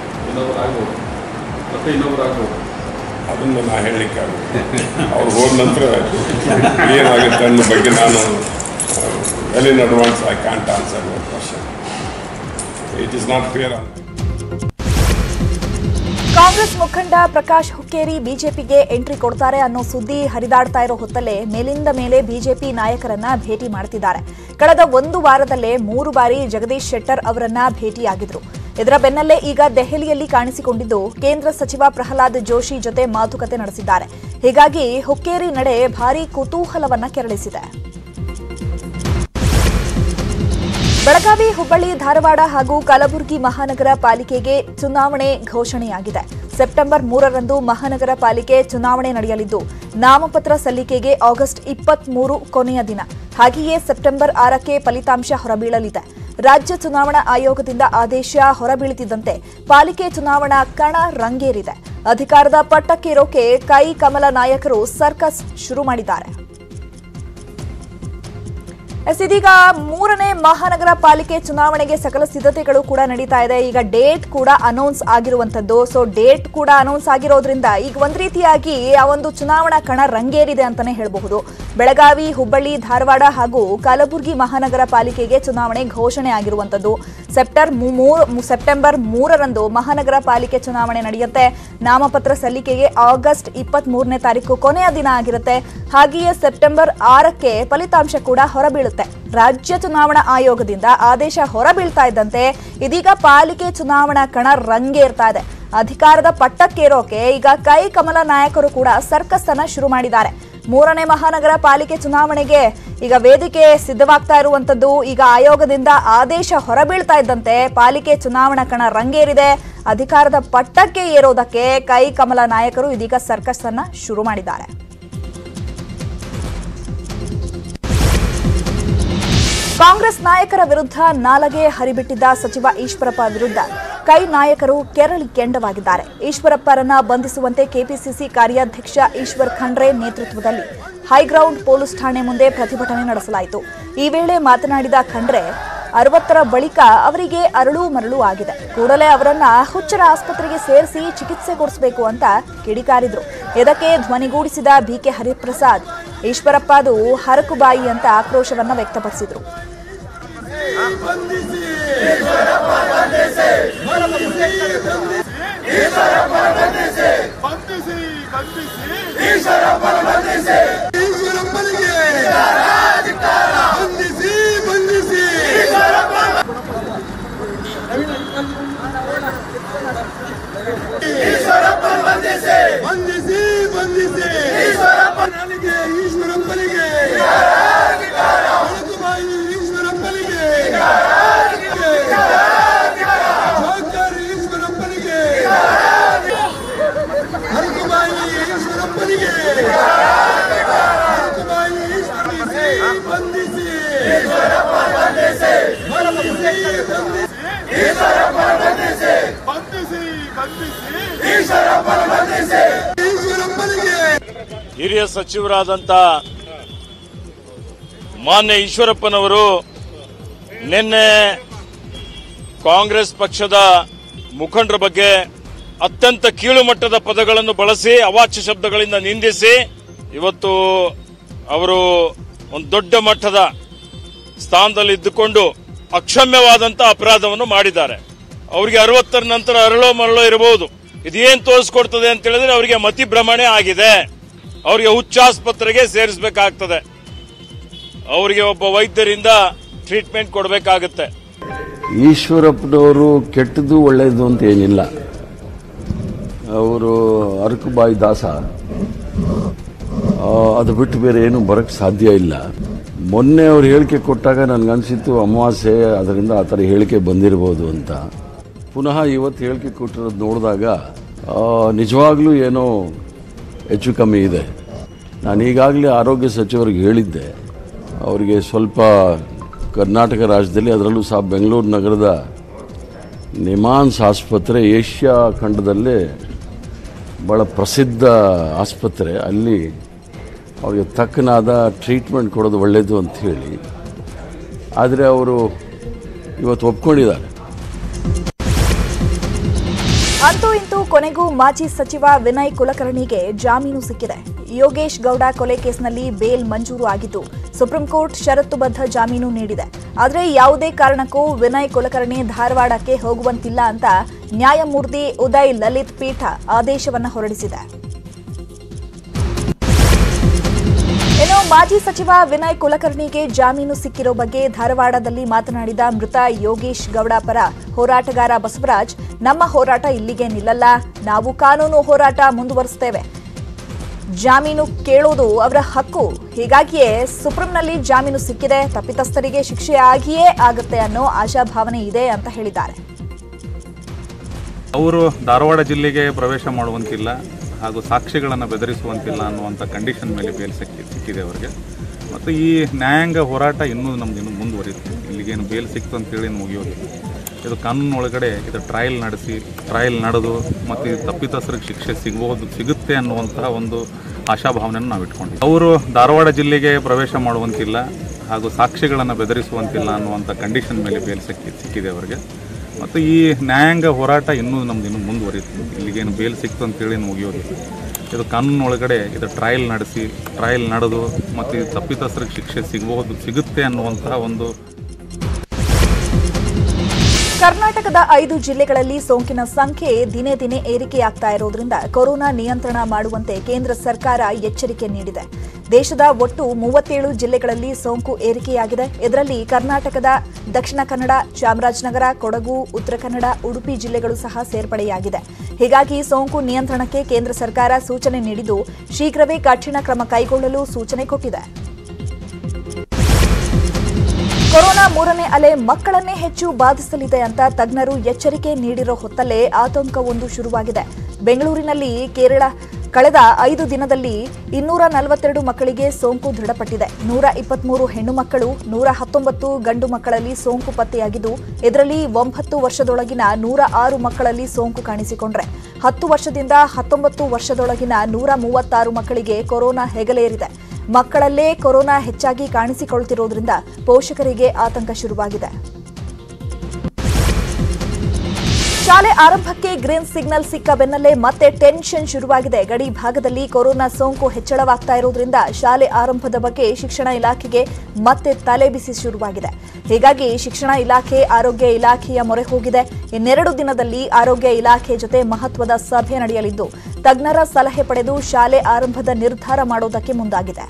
Speaker 11: ಅದನ್ನ ನಾ ಹೇಳಲಿಕ್ಕೆ ಅವ್ರು ಹೋದ ನಂತರ ಏನಾಗುತ್ತೆ ಅನ್ನೋ ಬಗ್ಗೆ ನಾನು well in advance I can't answer your question it is not fair on
Speaker 1: Congress ಮುಖಂಡ ಪ್ರಕಾಶ್ ಹುಕ್ಕೇರಿ ಬಿಜೆಪಿಗೆ ಎಂಟ್ರಿ ಕೊಡ್ತಾರೆ ಅನ್ನೋ ಸುದ್ದಿ ಹರಿದಾಡ್ತಾ ಇರೋ ಹೊತ್ತಲ್ಲೇ ಮೇಲಿಂದ ಮೇಲೆ ಬಿಜೆಪಿ ನಾಯಕರನ್ನ ಭೇಟಿ ಮಾಡ್ತಿದ್ದಾರೆ ಕಳೆದ ಒಂದು ವಾರದಲ್ಲೇ ಮೂರು ಬಾರಿ ಜಗದೀಶ್ ಶೆಟ್ಟರ್ ಅವರನ್ನ ಭೇಟಿಯಾಗಿದ್ರು ಇದರ ಬೆನ್ನಲ್ಲೇ ಈಗ ದೆಹಲಿಯಲ್ಲಿ ಕಾಣಿಸಿಕೊಂಡಿದ್ದು ಕೇಂದ್ರ ಸಚಿವ ಪ್ರಹ್ಲಾದ್ ಜೋಶಿ ಜೊತೆ ಮಾತುಕತೆ ನಡೆಸಿದ್ದಾರೆ ಹೀಗಾಗಿ ಹುಕ್ಕೇರಿ ನಡೆ ಭಾರೀ ಕುತೂಹಲವನ್ನ ಕೆರಳಿಸಿದೆ ಬೆಳಗಾವಿ ಹುಬ್ಬಳ್ಳಿ ಧಾರವಾಡ ಹಾಗೂ ಕಲಬುರಗಿ ಮಹಾನಗರ ಪಾಲಿಕೆಗೆ ಚುನಾವಣೆ ಘೋಷಣೆಯಾಗಿದೆ ಸೆಪ್ಟೆಂಬರ್ ಮೂರರಂದು ಮಹಾನಗರ ಪಾಲಿಕೆ ಚುನಾವಣೆ ನಡೆಯಲಿದ್ದು ನಾಮಪತ್ರ ಸಲ್ಲಿಕೆಗೆ ಆಗಸ್ಟ್ ಇಪ್ಪತ್ಮೂರು ಕೊನೆಯ ದಿನ ಹಾಗೆಯೇ ಸೆಪ್ಟೆಂಬರ್ ಆರಕ್ಕೆ ಫಲಿತಾಂಶ ಹೊರಬೀಳಲಿದೆ ರಾಜ್ಯ ಚುನಾವಣಾ ಆಯೋಗದಿಂದ ಆದೇಶ ಹೊರಬೀಳುತ್ತಿದ್ದಂತೆ ಪಾಲಿಕೆ ಚುನಾವಣಾ ಕಣ ರಂಗೇರಿದೆ ಅಧಿಕಾರದ ಪಟ್ಟಕ್ಕೇರೋಕೆ ಕೈ ಕಮಲ ನಾಯಕರು ಸರ್ಕಸ್ ಶುರು ಮಾಡಿದ್ದಾರೆ ಎಸ್ ಇದೀಗ ಮೂರನೇ ಮಹಾನಗರ ಪಾಲಿಕೆ ಚುನಾವಣೆಗೆ ಸಕಲ ಸಿದ್ಧತೆಗಳು ಕೂಡ ನಡೀತಾ ಇದೆ ಈಗ ಡೇಟ್ ಕೂಡ ಅನೌನ್ಸ್ ಆಗಿರುವಂತದ್ದು ಸೊ ಡೇಟ್ ಕೂಡ ಅನೌನ್ಸ್ ಆಗಿರೋದ್ರಿಂದ ಈಗ ಒಂದ್ ರೀತಿಯಾಗಿ ಆ ಒಂದು ಚುನಾವಣಾ ಕಣ ರಂಗೇರಿದೆ ಅಂತಾನೆ ಹೇಳಬಹುದು ಬೆಳಗಾವಿ ಹುಬ್ಬಳ್ಳಿ ಧಾರವಾಡ ಹಾಗೂ ಕಲಬುರಗಿ ಮಹಾನಗರ ಪಾಲಿಕೆಗೆ ಚುನಾವಣೆ ಘೋಷಣೆ ಆಗಿರುವಂತದ್ದು ಸೆಪ್ಟರ್ ಮೂರು ಸೆಪ್ಟೆಂಬರ್ ಮೂರರಂದು ಮಹಾನಗರ ಪಾಲಿಕೆ ಚುನಾವಣೆ ನಡೆಯುತ್ತೆ ನಾಮಪತ್ರ ಸಲ್ಲಿಕೆಗೆ ಆಗಸ್ಟ್ ಇಪ್ಪತ್ತ್ ಮೂರನೇ ತಾರೀಕು ಕೊನೆಯ ದಿನ ಆಗಿರುತ್ತೆ ಹಾಗೆಯೇ ಸೆಪ್ಟೆಂಬರ್ ಆರಕ್ಕೆ ಫಲಿತಾಂಶ ಕೂಡ ಹೊರಬೀಳುತ್ತೆ ರಾಜ್ಯ ಚುನಾವಣಾ ಆಯೋಗದಿಂದ ಆದೇಶ ಹೊರಬೀಳ್ತಾ ಇದ್ದಂತೆ ಇದೀಗ ಪಾಲಿಕೆ ಚುನಾವಣಾ ಕಣ ರಂಗೇರ್ತಾ ಇದೆ ಅಧಿಕಾರದ ಪಟ್ಟಕ್ಕೇರೋಕೆ ಈಗ ಕೈ ಕಮಲ ನಾಯಕರು ಕೂಡ ಸರ್ಕಸ್ ಅನ್ನ ಶುರು ಮಾಡಿದ್ದಾರೆ ಮೂರನೇ ಮಹಾನಗರ ಪಾಲಿಕೆ ಚುನಾವಣೆಗೆ ಈಗ ವೇದಿಕೆ ಸಿದ್ಧವಾಗ್ತಾ ಇರುವಂತದ್ದು ಈಗ ಆಯೋಗದಿಂದ ಆದೇಶ ಹೊರಬೀಳ್ತಾ ಇದ್ದಂತೆ ಪಾಲಿಕೆ ಚುನಾವಣಾ ಕಣ ರಂಗೇರಿದೆ ಅಧಿಕಾರದ ಪಟ್ಟಕ್ಕೆ ಏರೋದಕ್ಕೆ ಕೈ ಕಮಲ ನಾಯಕರು ಇದೀಗ ಸರ್ಕಸ್ ಅನ್ನ ಶುರು ಮಾಡಿದ್ದಾರೆ ಕಾಂಗ್ರೆಸ್ ನಾಯಕರ ವಿರುದ್ಧ ನಾಲಗೆ ಹರಿಬಿಟ್ಟಿದ್ದ ಸಚಿವ ಈಶ್ವರಪ್ಪ ವಿರುದ್ಧ ಕೈ ನಾಯಕರು ಕೆರಳಿ ಕೆಂಡವಾಗಿದ್ದಾರೆ ಈಶ್ವರಪ್ಪರನ್ನ ಬಂಧಿಸುವಂತೆ ಕೆಪಿಸಿಸಿ ಕಾರ್ಯಾಧ್ಯಕ್ಷ ಈಶ್ವರ್ ಖಂಡ್ರೆ ನೇತೃತ್ವದಲ್ಲಿ ಹೈಗ್ರೌಂಡ್ ಪೊಲೀಸ್ ಠಾಣೆ ಮುಂದೆ ಪ್ರತಿಭಟನೆ ನಡೆಸಲಾಯಿತು ಈ ವೇಳೆ ಮಾತನಾಡಿದ ಖಂಡ್ರೆ ಅರವತ್ತರ ಬಳಿಕ ಅವರಿಗೆ ಅರಳು ಮರಳು ಆಗಿದೆ ಕೂಡಲೇ ಅವರನ್ನ ಹುಚ್ಚರ ಆಸ್ಪತ್ರೆಗೆ ಸೇರಿಸಿ ಚಿಕಿತ್ಸೆ ಕೊಡಿಸಬೇಕು ಅಂತ ಕಿಡಿಕಾರಿದ್ರು ಇದಕ್ಕೆ ಧ್ವನಿಗೂಡಿಸಿದ ಬಿಕೆ ಹರಿಪ್ರಸಾದ್ ಈಶ್ವರಪ್ಪ ಅದು ಹರಕುಬಾಯಿ ಅಂತ ಆಕ್ರೋಶವನ್ನ ವ್ಯಕ್ತಪಡಿಸಿದ್ರು
Speaker 12: ಬಂಧಿಸಿ ಬಂಧಿಸಿ ನನಗೆ ಈಶ್ವರಪ್ಪನಿಗೆ ಹೊರತುಬಾಯಿ ಈಶ್ವರಪ್ಪನಿಗೆ ಜವಾಬ್ದಾರಿ ಈಶ್ವರಪ್ಪನಿಗೆ ಹೊರತುಬಾಯಿ ಈಶ್ವರಪ್ಪನಿಗೆ ಹೊರತುಬಾಯಿ ಈಶ್ವರಿಸಿ ಬಂಧಿಸಿ ಬಂಧಿಸಿ ಬಂಧಿಸಿ ಬಂಧಿಸಿ ಈಶ್ವರಪ್ಪನ ಬಂಧಿಸಿ ಈಶ್ವರಪ್ಪನಿಗೆ
Speaker 13: ಹಿರಿಯ ಸಚಿವರಾದಂಥ ಮಾನ್ಯ ಈಶ್ವರಪ್ಪನವರು ನಿನ್ನೆ ಕಾಂಗ್ರೆಸ್ ಪಕ್ಷದ ಮುಖಂಡರ ಬಗ್ಗೆ ಅತ್ಯಂತ ಕೀಳು ಮಟ್ಟದ ಪದಗಳನ್ನು ಬಳಸಿ ಅವಾಚ್ಯ ಶಬ್ದಗಳಿಂದ ನಿಂದಿಸಿ ಇವತ್ತು ಅವರು ಒಂದು ದೊಡ್ಡ ಮಟ್ಟದ ಸ್ಥಾನದಲ್ಲಿ ಇದ್ದುಕೊಂಡು ಅಕ್ಷಮ್ಯವಾದಂಥ ಅಪರಾಧವನ್ನು ಮಾಡಿದ್ದಾರೆ ಅವರಿಗೆ ಅರವತ್ತರ ನಂತರ ಅರಳೋ ಮರಳೋ ಇರಬಹುದು ಇದೇನ್ ತೋರಿಸ್ಕೊಡ್ತದೆ ಅಂತ ಹೇಳಿದ್ರೆ ಅವರಿಗೆ ಮತಿ ಭ್ರಮಣೆ ಆಗಿದೆ ಅವರಿಗೆ ಹುಚ್ಚಾಸ್ಪತ್ರೆಗೆ ಸೇರಿಸಬೇಕಾಗ್ತದೆ ಅವರಿಗೆ ಒಬ್ಬ ವೈದ್ಯರಿಂದ ಟ್ರೀಟ್ಮೆಂಟ್ ಕೊಡಬೇಕಾಗುತ್ತೆ
Speaker 14: ಈಶ್ವರಪ್ಪನವರು ಕೆಟ್ಟದ್ದು ಒಳ್ಳೆಯದು ಅಂತ ಏನಿಲ್ಲ ಅವರು ಅರಕುಬಾಯಿ ದಾಸ ಆ, ಅದು ಬಿಟ್ಟು ಬೇರೆ ಏನು ಬರೋಕ್ಕೆ ಸಾಧ್ಯ ಇಲ್ಲ ಮೊನ್ನೆ ಅವ್ರು ಹೇಳಿಕೆ ಕೊಟ್ಟಾಗ ನನಗನ್ಸಿತ್ತು ಅಮಾವಾಸ್ಯೆ ಅದರಿಂದ ಆ ಥರ ಹೇಳಿಕೆ ಬಂದಿರ್ಬೋದು ಅಂತ ಪುನಃ ಇವತ್ತು ಹೇಳಿಕೆ ಕೊಟ್ಟಿರೋದು ನೋಡಿದಾಗ ಆ, ನಿಜವಾಗ್ಲೂ ಏನೋ ಹೆಚ್ಚು ಕಮ್ಮಿ ಇದೆ ನಾನು ಈಗಾಗಲೇ ಆರೋಗ್ಯ ಸಚಿವರಿಗೆ ಹೇಳಿದ್ದೆ ಅವರಿಗೆ ಸ್ವಲ್ಪ ಕರ್ನಾಟಕ ರಾಜ್ಯದಲ್ಲಿ ಅದರಲ್ಲೂ ಸಹ ಬೆಂಗಳೂರು ನಗರದ ನಿಮಾನ್ಸ್ ಆಸ್ಪತ್ರೆ ಏಷ್ಯಾ ಖಂಡದಲ್ಲೇ ಭಾಳ ಪ್ರಸಿದ್ಧ ಆಸ್ಪತ್ರೆ ಅಲ್ಲಿ ಅವ್ರಿಗೆ ತಕ್ಕನಾದ ಟ್ರೀಟ್ಮೆಂಟ್ ಕೊಡೋದು ಒಳ್ಳೆಯದು ಅಂತ ಹೇಳಿ ಆದರೆ ಅವರು ಇವತ್ತು ಒಪ್ಕೊಂಡಿದ್ದಾರೆ
Speaker 1: ಅಂತೂ ಇಂತೂ ಕೊನೆಗೂ ಮಾಜಿ ಸಚಿವ ವಿನಯ್ ಕುಲಕರ್ಣಿಗೆ ಜಾಮೀನು ಸಿಕ್ಕಿದೆ ಯೋಗೇಶ್ ಗೌಡ ಕೊಲೆ ಕೇಸ್ನಲ್ಲಿ ಬೇಲ್ ಮಂಜೂರು ಆಗಿದ್ದು ಸುಪ್ರೀಂ ಕೋರ್ಟ್ ಷರತ್ತುಬದ್ಧ ಜಾಮೀನು ನೀಡಿದೆ ಆದರೆ ಯಾವುದೇ ಕಾರಣಕ್ಕೂ ವಿನಯ್ ಕುಲಕರ್ಣಿ ಧಾರವಾಡಕ್ಕೆ ಹೋಗುವಂತಿಲ್ಲ ಅಂತ ನ್ಯಾಯಮೂರ್ತಿ ಉದಯ್ ಲಲಿತ್ ಪೀಠ ಆದೇಶವನ್ನು ಹೊರಡಿಸಿದೆ ಇನ್ನು ಮಾಜಿ ಸಚಿವ ವಿನಯ್ ಕುಲಕರ್ಣಿಗೆ ಜಾಮೀನು ಸಿಕ್ಕಿರೋ ಬಗ್ಗೆ ಧಾರವಾಡದಲ್ಲಿ ಮಾತನಾಡಿದ ಮೃತ ಯೋಗೇಶ್ ಗೌಡ ಪರ ಹೋರಾಟಗಾರ ಬಸವರಾಜ್ ನಮ್ಮ ಹೋರಾಟ ಇಲ್ಲಿಗೆ ನಿಲ್ಲಲ್ಲ ನಾವು ಕಾನೂನು ಹೋರಾಟ ಮುಂದುವರಿಸುತ್ತೇವೆ ಜಾಮೀನು ಕೇಳೋದು ಅವರ ಹಕ್ಕು ಹೀಗಾಗಿಯೇ ಸುಪ್ರೀಂನಲ್ಲಿ ಜಾಮೀನು ಸಿಕ್ಕಿದೆ ತಪ್ಪಿತಸ್ಥರಿಗೆ ಶಿಕ್ಷೆ ಆಗಿಯೇ ಆಗುತ್ತೆ ಅನ್ನೋ ಆಶಾಭಾವನೆ ಇದೆ ಅಂತ ಹೇಳಿದ್ದಾರೆ
Speaker 15: ಅವರು ಧಾರವಾಡ ಜಿಲ್ಲೆಗೆ ಪ್ರವೇಶ ಮಾಡುವಂತಿಲ್ಲ ಹಾಗೂ ಸಾಕ್ಷಿಗಳನ್ನು ಬೆದರಿಸುವಂತಿಲ್ಲ ಅನ್ನುವಂಥ ಕಂಡೀಷನ್ ಮೇಲೆ ಬೇಲ್ ಸಿಕ್ಕಿ ಸಿಕ್ಕಿದೆ ಅವರಿಗೆ ಮತ್ತು ಈ ನ್ಯಾಯಾಂಗ ಹೋರಾಟ ಇನ್ನೂ ನಮ್ದು ಇನ್ನೂ ಮುಂದುವರಿಯುತ್ತೆ ಇಲ್ಲಿಗೇನು ಬೇಲ್ ಸಿಕ್ತು ಅಂತೇಳಿ ಮುಗಿಯೋದಿಲ್ಲ ಇದು ಕಾನೂನು ಒಳಗಡೆ ಇದು ಟ್ರಯಲ್ ನಡೆಸಿ ಟ್ರಯಲ್ ನಡೆದು ಮತ್ತು ಈ ತಪ್ಪಿತಸ್ಥರಿಗೆ ಶಿಕ್ಷೆ ಸಿಗಬಹುದು ಸಿಗುತ್ತೆ ಅನ್ನುವಂತಹ ಒಂದು ಆಶಾಭಾವನೆಯನ್ನು ನಾವು ಇಟ್ಕೊಂಡಿದ್ದೀವಿ ಅವರು ಧಾರವಾಡ ಜಿಲ್ಲೆಗೆ ಪ್ರವೇಶ ಮಾಡುವಂತಿಲ್ಲ ಹಾಗೂ ಸಾಕ್ಷಿಗಳನ್ನು ಬೆದರಿಸುವಂತಿಲ್ಲ ಅನ್ನುವಂಥ ಕಂಡೀಷನ್ ಮೇಲೆ ಬೇಲ್ ಸಿಕ್ಕಿ ಸಿಕ್ಕಿದೆ ಅವರಿಗೆ ಮತ್ತು ಈ ನ್ಯಾಯಾಂಗ ಹೋರಾಟ ಇನ್ನೂ ನಮ್ದು ಇನ್ನೂ ಮುಂದುವರಿಯುತ್ತೆ ಇಲ್ಲಿಗೇನು ಬೇಲ್ ಸಿಕ್ತು ಅಂತೇಳಿ ಮುಗಿಯೋದಿಲ್ಲ ಇದು ಕಾನೂನು ಒಳಗಡೆ ಇದು ಟ್ರಯಲ್ ನಡೆಸಿ ಟ್ರಯಲ್ ನಡೆದು ಮತ್ತು ಈ ತಪ್ಪಿತಸ್ಥರಿಗೆ ಶಿಕ್ಷೆ ಸಿಗಬಹುದು ಸಿಗುತ್ತೆ ಅನ್ನುವಂತಹ ಒಂದು
Speaker 1: ಕರ್ನಾಟಕದ ಐದು ಜಿಲ್ಲೆಗಳಲ್ಲಿ ಸೋಂಕಿನ ಸಂಖ್ಯೆ ದಿನೇ ದಿನೇ ಏರಿಕೆಯಾಗ್ತಾ ಇರೋದ್ರಿಂದ ಕೊರೋನಾ ನಿಯಂತ್ರಣ ಮಾಡುವಂತೆ ಕೇಂದ್ರ ಸರ್ಕಾರ ಎಚ್ಚರಿಕೆ ನೀಡಿದೆ ದೇಶದ ಒಟ್ಟು ಮೂವತ್ತೇಳು ಜಿಲ್ಲೆಗಳಲ್ಲಿ ಸೋಂಕು ಏರಿಕೆಯಾಗಿದೆ ಇದರಲ್ಲಿ ಕರ್ನಾಟಕದ ದಕ್ಷಿಣ ಕನ್ನಡ ಚಾಮರಾಜನಗರ ಕೊಡಗು ಉತ್ತರ ಕನ್ನಡ ಉಡುಪಿ ಜಿಲ್ಲೆಗಳು ಸಹ ಸೇರ್ಪಡೆಯಾಗಿದೆ ಹೀಗಾಗಿ ಸೋಂಕು ನಿಯಂತ್ರಣಕ್ಕೆ ಕೇಂದ್ರ ಸರ್ಕಾರ ಸೂಚನೆ ನೀಡಿದ್ದು ಶೀಘ್ರವೇ ಕಠಿಣ ಕ್ರಮ ಕೈಗೊಳ್ಳಲು ಸೂಚನೆ ಕೊಟ್ಟಿದೆ ಕೊರೋನಾ ಮೂರನೇ ಅಲೆ ಮಕ್ಕಳನ್ನೇ ಹೆಚ್ಚು ಬಾಧಿಸಲಿದೆ ಅಂತ ತಜ್ಞರು ಎಚ್ಚರಿಕೆ ನೀಡಿರೋ ಹೊತ್ತಲ್ಲೇ ಆತಂಕವೊಂದು ಶುರುವಾಗಿದೆ ಬೆಂಗಳೂರಿನಲ್ಲಿ ಕೇರಳ ಕಳೆದ ಐದು ದಿನದಲ್ಲಿ ಇನ್ನೂರ ನಲವತ್ತೆರಡು ಮಕ್ಕಳಿಗೆ ಸೋಂಕು ದೃಢಪಟ್ಟಿದೆ ನೂರ ಇಪ್ಪತ್ಮೂರು ಹೆಣ್ಣು ಮಕ್ಕಳು ನೂರ ಹತ್ತೊಂಬತ್ತು ಗಂಡು ಮಕ್ಕಳಲ್ಲಿ ಸೋಂಕು ಪತ್ತೆಯಾಗಿದ್ದು ಇದರಲ್ಲಿ ಒಂಬತ್ತು ವರ್ಷದೊಳಗಿನ ನೂರ ಆರು ಮಕ್ಕಳಲ್ಲಿ ಸೋಂಕು ಕಾಣಿಸಿಕೊಂಡ್ರೆ ಹತ್ತು ವರ್ಷದಿಂದ ಹತ್ತೊಂಬತ್ತು ವರ್ಷದೊಳಗಿನ ನೂರ ಮೂವತ್ತಾರು ಮಕ್ಕಳಿಗೆ ಕೊರೋನಾ ಹೆಗಲೇರಿದೆ ಮಕ್ಕಳಲ್ಲೇ ಕೊರೋನಾ ಹೆಚ್ಚಾಗಿ ಕಾಣಿಸಿಕೊಳ್ತಿರೋದ್ರಿಂದ ಪೋಷಕರಿಗೆ ಆತಂಕ ಶುರುವಾಗಿದೆ ಶಾಲೆ ಆರಂಭಕ್ಕೆ ಗ್ರೀನ್ ಸಿಗ್ನಲ್ ಸಿಕ್ಕ ಬೆನ್ನಲ್ಲೇ ಮತ್ತೆ ಟೆನ್ಷನ್ ಶುರುವಾಗಿದೆ ಗಡಿ ಭಾಗದಲ್ಲಿ ಕೊರೋನಾ ಸೋಂಕು ಹೆಚ್ಚಳವಾಗ್ತಾ ಇರೋದ್ರಿಂದ ಶಾಲೆ ಆರಂಭದ ಬಗ್ಗೆ ಶಿಕ್ಷಣ ಇಲಾಖೆಗೆ ಮತ್ತೆ ತಲೆಬಿಸಿ ಶುರುವಾಗಿದೆ ಹೀಗಾಗಿ ಶಿಕ್ಷಣ ಇಲಾಖೆ ಆರೋಗ್ಯ ಇಲಾಖೆಯ ಮೊರೆ ಹೋಗಿದೆ ಇನ್ನೆರಡು ದಿನದಲ್ಲಿ ಆರೋಗ್ಯ ಇಲಾಖೆ ಜೊತೆ ಮಹತ್ವದ ಸಭೆ ನಡೆಯಲಿದ್ದು ತಜ್ಞರ ಸಲಹೆ ಪಡೆದು ಶಾಲೆ ಆರಂಭದ ನಿರ್ಧಾರ ಮಾಡೋದಕ್ಕೆ ಮುಂದಾಗಿದೆ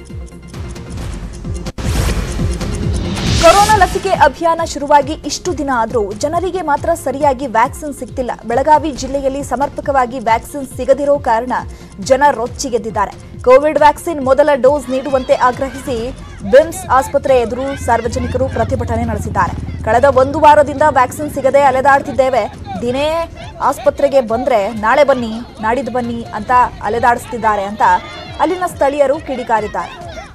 Speaker 1: ಕೊರೋನಾ ಲಸಿಕೆ ಅಭಿಯಾನ ಶುರುವಾಗಿ ಇಷ್ಟು ದಿನ ಆದರೂ ಜನರಿಗೆ ಮಾತ್ರ ಸರಿಯಾಗಿ ವ್ಯಾಕ್ಸಿನ್ ಸಿಗ್ತಿಲ್ಲ ಬೆಳಗಾವಿ ಜಿಲ್ಲೆಯಲ್ಲಿ ಸಮರ್ಪಕವಾಗಿ ವ್ಯಾಕ್ಸಿನ್ ಸಿಗದಿರೋ ಕಾರಣ ಜನ ರೊಚ್ಚಿಗೆದ್ದಿದ್ದಾರೆ ಕೋವಿಡ್ ವ್ಯಾಕ್ಸಿನ್ ಮೊದಲ ಡೋಸ್ ನೀಡುವಂತೆ ಆಗ್ರಹಿಸಿ ಬಿಮ್ಸ್ ಆಸ್ಪತ್ರೆ ಎದುರು ಸಾರ್ವಜನಿಕರು ಪ್ರತಿಭಟನೆ ನಡೆಸಿದ್ದಾರೆ ಕಳೆದ ಒಂದು ವಾರದಿಂದ ವ್ಯಾಕ್ಸಿನ್ ಸಿಗದೆ ಅಲೆದಾಡ್ತಿದ್ದೇವೆ ದಿನೇ ಆಸ್ಪತ್ರೆಗೆ ಬಂದ್ರೆ ನಾಳೆ ಬನ್ನಿ ನಾಡಿದ್ದು ಬನ್ನಿ ಅಂತ ಅಲೆದಾಡಿಸ್ತಿದ್ದಾರೆ ಅಂತ ಅಲ್ಲಿನ ಸ್ಥಳೀಯರು ಕಿಡಿಕಾರಿದ್ದಾರೆ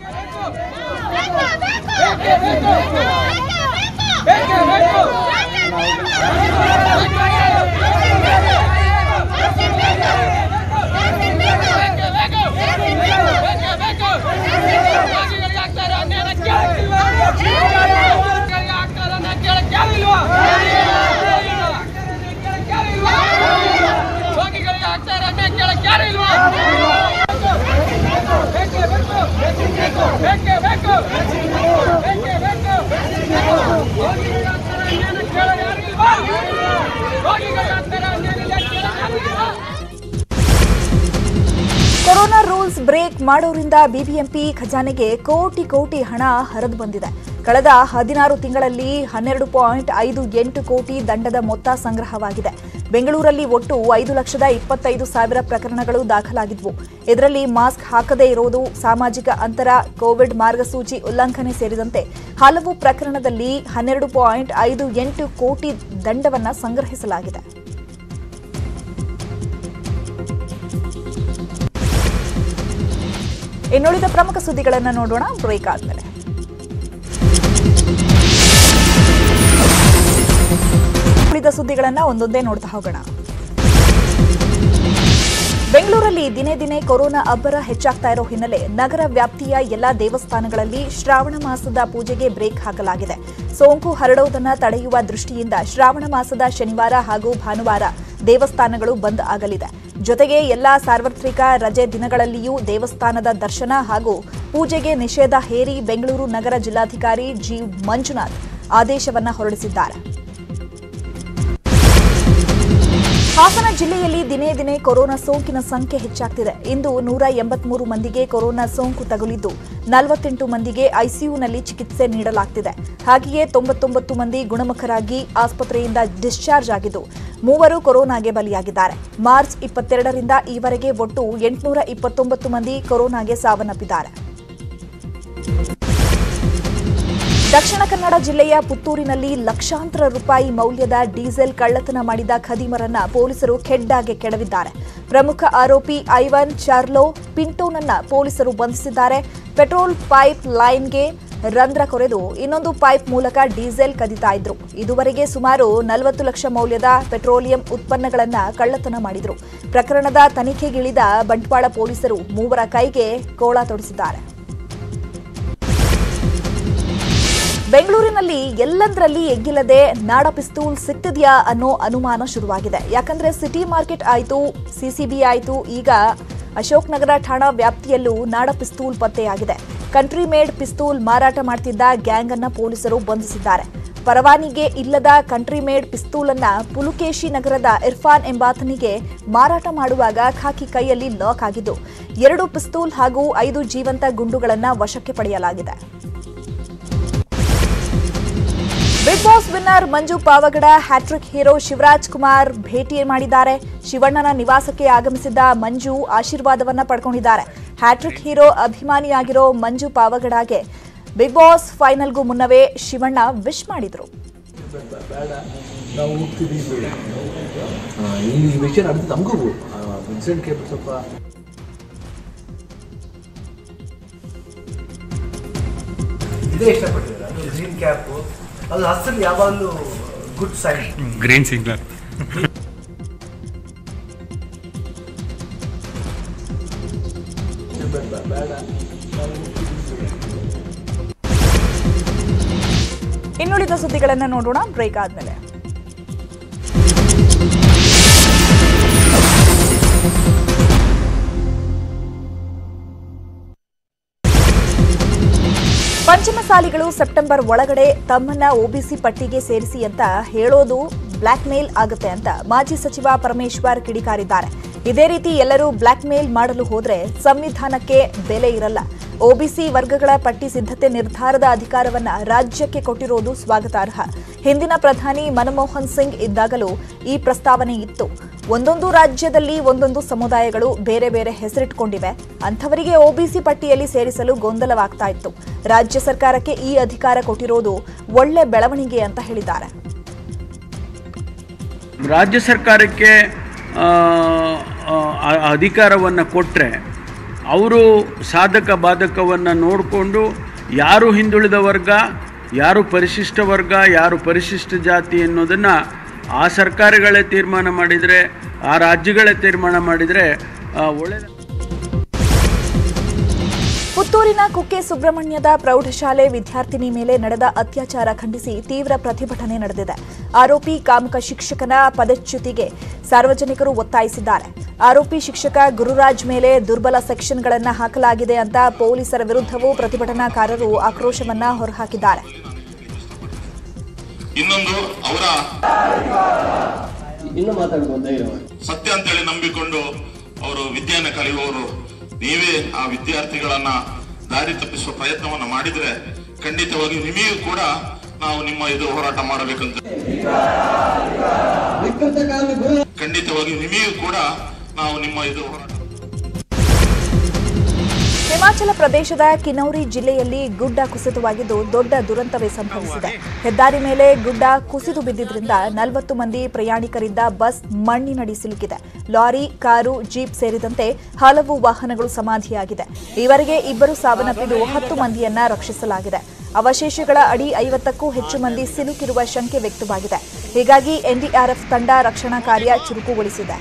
Speaker 1: ಕೊರೋನಾ ರೂಲ್ಸ್ ಬ್ರೇಕ್ ಮಾಡೋರಿಂದ ಬಿಬಿಎಂಪಿ ಖಜಾನೆಗೆ ಕೋಟಿ ಕೋಟಿ ಹಣ ಹರಿದು ಬಂದಿದೆ ಕಳೆದ ಹದಿನಾರು ತಿಂಗಳಲ್ಲಿ ಹನ್ನೆರಡು ಪಾಯಿಂಟ್ ಐದು ಎಂಟು ಕೋಟಿ ದಂಡದ ಮೊತ್ತ ಸಂಗ್ರಹವಾಗಿದೆ ಬೆಂಗಳೂರಲ್ಲಿ ಒಟ್ಟು ಐದು ಲಕ್ಷದ ಇಪ್ಪತ್ತೈದು ಸಾವಿರ ಪ್ರಕರಣಗಳು ದಾಖಲಾಗಿದ್ವು ಇದರಲ್ಲಿ ಮಾಸ್ಕ್ ಹಾಕದೇ ಇರೋದು ಸಾಮಾಜಿಕ ಅಂತರ ಕೋವಿಡ್ ಮಾರ್ಗಸೂಚಿ ಉಲ್ಲಂಘನೆ ಸೇರಿದಂತೆ ಹಲವು ಪ್ರಕರಣದಲ್ಲಿ ಹನ್ನೆರಡು ಪಾಯಿಂಟ್ ಐದು ಎಂಟು ಕೋಟಿ ದಂಡವನ್ನ ಸಂಗ್ರಹಿಸಲಾಗಿದೆ ಇನ್ನುಳಿದ ಪ್ರಮುಖ ಸುದ್ದಿಗಳನ್ನು ನೋಡೋಣ ಬ್ರೇಕ್ ಆದ್ಮೇಲೆ ಉಳಿದ ಸುದ್ದಿಗಳನ್ನ ಒಂದೊಂದೇ ನೋಡ್ತಾ ಹೋಗೋಣ ಬೆಂಗಳೂರಲ್ಲಿ ದಿನೇ ದಿನೇ ಕೊರೋನಾ ಅಬ್ಬರ ಹೆಚ್ಚಾಗ್ತಾ ಇರೋ ಹಿನ್ನೆಲೆ ನಗರ ವ್ಯಾಪ್ತಿಯ ಎಲ್ಲಾ ದೇವಸ್ಥಾನಗಳಲ್ಲಿ ಶ್ರಾವಣ ಮಾಸದ ಪೂಜೆಗೆ ಬ್ರೇಕ್ ಹಾಕಲಾಗಿದೆ ಸೋಂಕು ಹರಡುವುದನ್ನ ತಡೆಯುವ ದೃಷ್ಟಿಯಿಂದ ಶ್ರಾವಣ ಮಾಸದ ಶನಿವಾರ ಹಾಗೂ ಭಾನುವಾರ ದೇವಸ್ಥಾನಗಳು ಬಂದ್ ಆಗಲಿದೆ ಜೊತೆಗೆ ಎಲ್ಲಾ ಸಾರ್ವತ್ರಿಕ ರಜೆ ದಿನಗಳಲ್ಲಿಯೂ ದೇವಸ್ಥಾನದ ದರ್ಶನ ಹಾಗೂ ಪೂಜೆಗೆ ನಿಷೇಧ ಹೇರಿ ಬೆಂಗಳೂರು ನಗರ ಜಿಲ್ಲಾಧಿಕಾರಿ ಜಿ ಮಂಜುನಾಥ್ ಆದೇಶವನ್ನ ಹೊರಡಿಸಿದ್ದಾರೆ ಹಾಸನ ಜಿಲ್ಲೆಯಲ್ಲಿ ದಿನೇ ದಿನೇ ಕೊರೋನಾ ಸೋಂಕಿನ ಸಂಖ್ಯೆ ಹೆಚ್ಚಾಗ್ತಿದೆ ಇಂದು ನೂರ ಎಂಬತ್ಮೂರು ಮಂದಿಗೆ ಕೊರೋನಾ ಸೋಂಕು ತಗುಲಿದ್ದು ನಲವತ್ತೆಂಟು ಮಂದಿಗೆ ಐಸಿಯುನಲ್ಲಿ ಚಿಕಿತ್ಸೆ ನೀಡಲಾಗ್ತಿದೆ ಹಾಗೆಯೇ ತೊಂಬತ್ತೊಂಬತ್ತು ಮಂದಿ ಗುಣಮುಖರಾಗಿ ಆಸ್ಪತ್ರೆಯಿಂದ ಡಿಸ್ಚಾರ್ಜ್ ಆಗಿದ್ದು ಮೂವರು ಕೊರೋನಾಗೆ ಬಲಿಯಾಗಿದ್ದಾರೆ ಮಾರ್ಚ್ ಇಪ್ಪತ್ತೆರಡರಿಂದ ಈವರೆಗೆ ಒಟ್ಟು ಎಂಟುನೂರ ಇಪ್ಪತ್ತೊಂಬತ್ತು ಮಂದಿ ಕೊರೋನಾಗೆ ಸಾವನ್ನಪ್ಪಿದ್ದಾರೆ ದಕ್ಷಿಣ ಕನ್ನಡ ಜಿಲ್ಲೆಯ ಪುತ್ತೂರಿನಲ್ಲಿ ಲಕ್ಷಾಂತರ ರೂಪಾಯಿ ಮೌಲ್ಯದ ಡೀಸೆಲ್ ಕಳ್ಳತನ ಮಾಡಿದ ಖದೀಮರನ್ನ ಪೊಲೀಸರು ಖೆಡ್ಡಾಗೆ ಕೆಡವಿದ್ದಾರೆ ಪ್ರಮುಖ ಆರೋಪಿ ಐವನ್ ಚಾರ್ಲೋ ಪಿಂಟೋನನ್ನ ಪೊಲೀಸರು ಬಂಧಿಸಿದ್ದಾರೆ ಪೆಟ್ರೋಲ್ ಪೈಪ್ ಲೈನ್ಗೆ ರಂಧ್ರ ಕೊರೆದು ಇನ್ನೊಂದು ಪೈಪ್ ಮೂಲಕ ಡೀಸೆಲ್ ಕದಿತಾ ಇದ್ರು ಇದುವರೆಗೆ ಸುಮಾರು ನಲವತ್ತು ಲಕ್ಷ ಮೌಲ್ಯದ ಪೆಟ್ರೋಲಿಯಂ ಉತ್ಪನ್ನಗಳನ್ನ ಕಳ್ಳತನ ಮಾಡಿದ್ರು ಪ್ರಕರಣದ ತನಿಖೆಗಿಳಿದ ಬಂಟ್ವಾಳ ಪೊಲೀಸರು ಮೂವರ ಕೈಗೆ ಕೋಳ ತೊಡಿಸಿದ್ದಾರೆ ಬೆಂಗಳೂರಿನಲ್ಲಿ ಎಲ್ಲಂದ್ರಲ್ಲಿ ಎಗ್ಗಿಲ್ಲದೆ ನಾಡ ಪಿಸ್ತೂಲ್ ಸಿಕ್ತಿದ್ಯಾ ಅನ್ನೋ ಅನುಮಾನ ಶುರುವಾಗಿದೆ ಯಾಕಂದ್ರೆ ಸಿಟಿ ಮಾರ್ಕೆಟ್ ಆಯ್ತು ಸಿಸಿಬಿ ಆಯ್ತು ಈಗ ಅಶೋಕ್ ನಗರ ಠಾಣಾ ವ್ಯಾಪ್ತಿಯಲ್ಲೂ ನಾಡ ಪಿಸ್ತೂಲ್ ಪತ್ತೆಯಾಗಿದೆ ಕಂಟ್ರಿ ಮೇಡ್ ಪಿಸ್ತೂಲ್ ಮಾರಾಟ ಮಾಡ್ತಿದ್ದ ಗ್ಯಾಂಗ್ ಅನ್ನ ಪೊಲೀಸರು ಬಂಧಿಸಿದ್ದಾರೆ ಪರವಾನಿಗೆ ಇಲ್ಲದ ಕಂಟ್ರಿ ಮೇಡ್ ಪಿಸ್ತೂಲ್ ಅನ್ನ ಪುಲುಕೇಶಿ ನಗರದ ಇರ್ಫಾನ್ ಎಂಬಾತನಿಗೆ ಮಾರಾಟ ಮಾಡುವಾಗ ಖಾಕಿ ಕೈಯಲ್ಲಿ ಲಾಕ್ ಆಗಿದ್ದು ಎರಡು ಪಿಸ್ತೂಲ್ ಹಾಗೂ ಐದು ಜೀವಂತ ಗುಂಡುಗಳನ್ನ ವಶಕ್ಕೆ ಪಡೆಯಲಾಗಿದೆ Bigg Boss winner Manju Pavagada hat trick hero Shivaraj Kumar ಭೇಟಿ ಮಾಡಿದ್ದಾರೆ ಶಿವಣ್ಣನ ನಿವಾಸಕ್ಕೆ ಆಗಮಿಸಿದ್ದ ಮಂಜು ಆಶೀರ್ವಾದವನ್ನ ಪಡ್ಕೊಂಡಿದ್ದಾರೆ ಹ್ಯಾಟ್ರಿಕ್ ಹೀರೋ ಅಭಿಮಾನಿಯಾಗಿರೋ ಮಂಜು ಪಾವಗಡಗೆ ಬಿಗ್ ಬಾಸ್ ಫೈನಲ್ಗೂ ಮುನ್ನವೇ ಶಿವಣ್ಣ ವಿಶ್ ಮಾಡಿದ್ರು
Speaker 16: ಬೇಡ ನಾವು ಹೋಗ್ತಿದ್ದೀವಿ ಇಲ್ಲಿ ಈ ವಿಷಯ ನಡೆದು ನಮಗೂ ಇನ್ಸಿಡೆಂಟ್ ಕೇಳ್ಬಿಟ್ಟು ಸ್ವಲ್ಪ ಇದೇ ಇಷ್ಟಪಟ್ಟಿದ್ದಾರೆ ಅದು ಗ್ರೀನ್ ಕ್ಯಾಪು ಅದು ಹಸಿರು ಯಾವಾಗಲೂ ಗುಡ್ ಸೈನ್
Speaker 17: ಗ್ರೀನ್ ಸಿಗ್ನಲ್
Speaker 16: ಬೇಡ ನಾವು ಹೋಗ್ತಿದ್ದೀವಿ
Speaker 1: ಇನ್ನುಳಿದ ಸುದ್ದಿಗಳನ್ನ ನೋಡೋಣ ಬ್ರೇಕ್ ಆದ್ಮೇಲೆ ಪಂಚಮಸಾಲಿಗಳು ಸೆಪ್ಟೆಂಬರ್ ಒಳಗಡೆ ತಮ್ಮನ್ನ ಒಬಿಸಿ ಪಟ್ಟಿಗೆ ಸೇರಿಸಿ ಅಂತ ಹೇಳೋದು ಬ್ಲಾಕ್ ಮೇಲ್ ಆಗುತ್ತೆ ಅಂತ ಮಾಜಿ ಸಚಿವ ಪರಮೇಶ್ವರ್ ಕಿಡಿಕಾರಿದ್ದಾರೆ ಇದೇ ರೀತಿ ಎಲ್ಲರೂ ಬ್ಲಾಕ್ ಮೇಲ್ ಮಾಡಲು ಹೋದ್ರೆ ಸಂವಿಧಾನಕ್ಕೆ ಬೆಲೆ ಇರಲ್ಲ ಒಬಿಸಿ ವರ್ಗಗಳ ಪಟ್ಟಿ ಸಿದ್ಧತೆ ನಿರ್ಧಾರದ ಅಧಿಕಾರವನ್ನ ರಾಜ್ಯಕ್ಕೆ ಕೊಟ್ಟಿರೋದು ಸ್ವಾಗತಾರ್ಹ ಹಿಂದಿನ ಪ್ರಧಾನಿ ಮನಮೋಹನ್ ಸಿಂಗ್ ಇದ್ದಾಗಲೂ ಈ ಪ್ರಸ್ತಾವನೆ ಇತ್ತು ಒಂದೊಂದು ರಾಜ್ಯದಲ್ಲಿ ಒಂದೊಂದು ಸಮುದಾಯಗಳು ಬೇರೆ ಬೇರೆ ಹೆಸರಿಟ್ಕೊಂಡಿವೆ ಅಂಥವರಿಗೆ ಒಬಿಸಿ ಪಟ್ಟಿಯಲ್ಲಿ ಸೇರಿಸಲು ಗೊಂದಲವಾಗ್ತಾ ಇತ್ತು ರಾಜ್ಯ ಸರ್ಕಾರಕ್ಕೆ ಈ ಅಧಿಕಾರ ಕೊಟ್ಟಿರೋದು ಒಳ್ಳೆ ಬೆಳವಣಿಗೆ ಅಂತ ಹೇಳಿದ್ದಾರೆ
Speaker 18: ರಾಜ್ಯ ಸರ್ಕಾರಕ್ಕೆ ಆ, ಆ, ಅಧಿಕಾರವನ್ನು ಕೊಟ್ಟರೆ ಅವರು ಸಾಧಕ ಬಾಧಕವನ್ನು ನೋಡಿಕೊಂಡು ಯಾರು ಹಿಂದುಳಿದ ವರ್ಗ ಯಾರು ಪರಿಶಿಷ್ಟ ವರ್ಗ ಯಾರು ಪರಿಶಿಷ್ಟ ಜಾತಿ ಅನ್ನೋದನ್ನು ಆ ಸರ್ಕಾರಗಳೇ ತೀರ್ಮಾನ ಮಾಡಿದರೆ ಆ ರಾಜ್ಯಗಳೇ ತೀರ್ಮಾನ ಮಾಡಿದರೆ ಒಳ್ಳೆ
Speaker 1: ಪುತ್ತೂರಿನ ಕುಕ್ಕೆ ಸುಬ್ರಹ್ಮಣ್ಯದ ಪ್ರೌಢಶಾಲೆ ವಿದ್ಯಾರ್ಥಿನಿ ಮೇಲೆ ನಡೆದ ಅತ್ಯಾಚಾರ ಖಂಡಿಸಿ ತೀವ್ರ ಪ್ರತಿಭಟನೆ ನಡೆದಿದೆ ಆರೋಪಿ ಕಾಮುಕ ಶಿಕ್ಷಕನ ಪದಚ್ಯುತಿಗೆ ಸಾರ್ವಜನಿಕರು ಒತ್ತಾಯಿಸಿದ್ದಾರೆ ಆರೋಪಿ ಶಿಕ್ಷಕ ಗುರುರಾಜ್ ಮೇಲೆ ದುರ್ಬಲ ಸೆಕ್ಷನ್ಗಳನ್ನು ಹಾಕಲಾಗಿದೆ ಅಂತ ಪೊಲೀಸರ ವಿರುದ್ಧವೂ ಪ್ರತಿಭಟನಾಕಾರರು ಆಕ್ರೋಶವನ್ನ ಹೊರಹಾಕಿದ್ದಾರೆ
Speaker 19: ಇನ್ನೊಂದು ಅವರ
Speaker 16: ಇನ್ನು ಮಾತಾಡ್ಬೋದು
Speaker 19: ಸತ್ಯ ಅಂತೇಳಿ ನಂಬಿಕೊಂಡು ಅವರು ವಿದ್ಯೆಯನ್ನು ಕಲಿಯುವವರು ನೀವೇ ಆ ವಿದ್ಯಾರ್ಥಿಗಳನ್ನ ದಾರಿ ತಪ್ಪಿಸುವ ಪ್ರಯತ್ನವನ್ನ ಮಾಡಿದ್ರೆ ಖಂಡಿತವಾಗಿಯೂ ನಿಮಗೂ ಕೂಡ ನಾವು ನಿಮ್ಮ ಇದು ಹೋರಾಟ ಮಾಡಬೇಕಂತ ಖಂಡಿತವಾಗಿಯೂ ನಿಮಗೂ ಕೂಡ ನಾವು ನಿಮ್ಮ ಇದು ಹೋರಾಟ
Speaker 1: ಹಿಮಾಚಲ ಪ್ರದೇಶದ ಕಿನೌರಿ ಜಿಲ್ಲೆಯಲ್ಲಿ ಗುಡ್ಡ ಕುಸಿತವಾಗಿದ್ದು ದೊಡ್ಡ ದುರಂತವೇ ಸಂಭವಿಸಿದೆ ಹೆದ್ದಾರಿ ಮೇಲೆ ಗುಡ್ಡ ಕುಸಿದು ಬಿದ್ದಿದ್ರಿಂದ ನಲವತ್ತು ಮಂದಿ ಪ್ರಯಾಣಿಕರಿದ್ದ ಬಸ್ ಮಣ್ಣಿನಡಿ ಸಿಲುಕಿದೆ ಲಾರಿ ಕಾರು ಜೀಪ್ ಸೇರಿದಂತೆ ಹಲವು ವಾಹನಗಳು ಸಮಾಧಿಯಾಗಿದೆ ಈವರೆಗೆ ಇಬ್ಬರು ಸಾವನ್ನಪ್ಪಿದ್ದು ಹತ್ತು ಮಂದಿಯನ್ನ ರಕ್ಷಿಸಲಾಗಿದೆ ಅವಶೇಷಗಳ ಅಡಿ ಐವತ್ತಕ್ಕೂ ಹೆಚ್ಚು ಮಂದಿ ಸಿಲುಕಿರುವ ಶಂಕೆ ವ್ಯಕ್ತವಾಗಿದೆ ಹೀಗಾಗಿ ಎನ್ಡಿಆರ್ಎಫ್ ತಂಡ ರಕ್ಷಣಾ ಕಾರ್ಯ ಚುರುಕುಗೊಳಿಸಿದೆ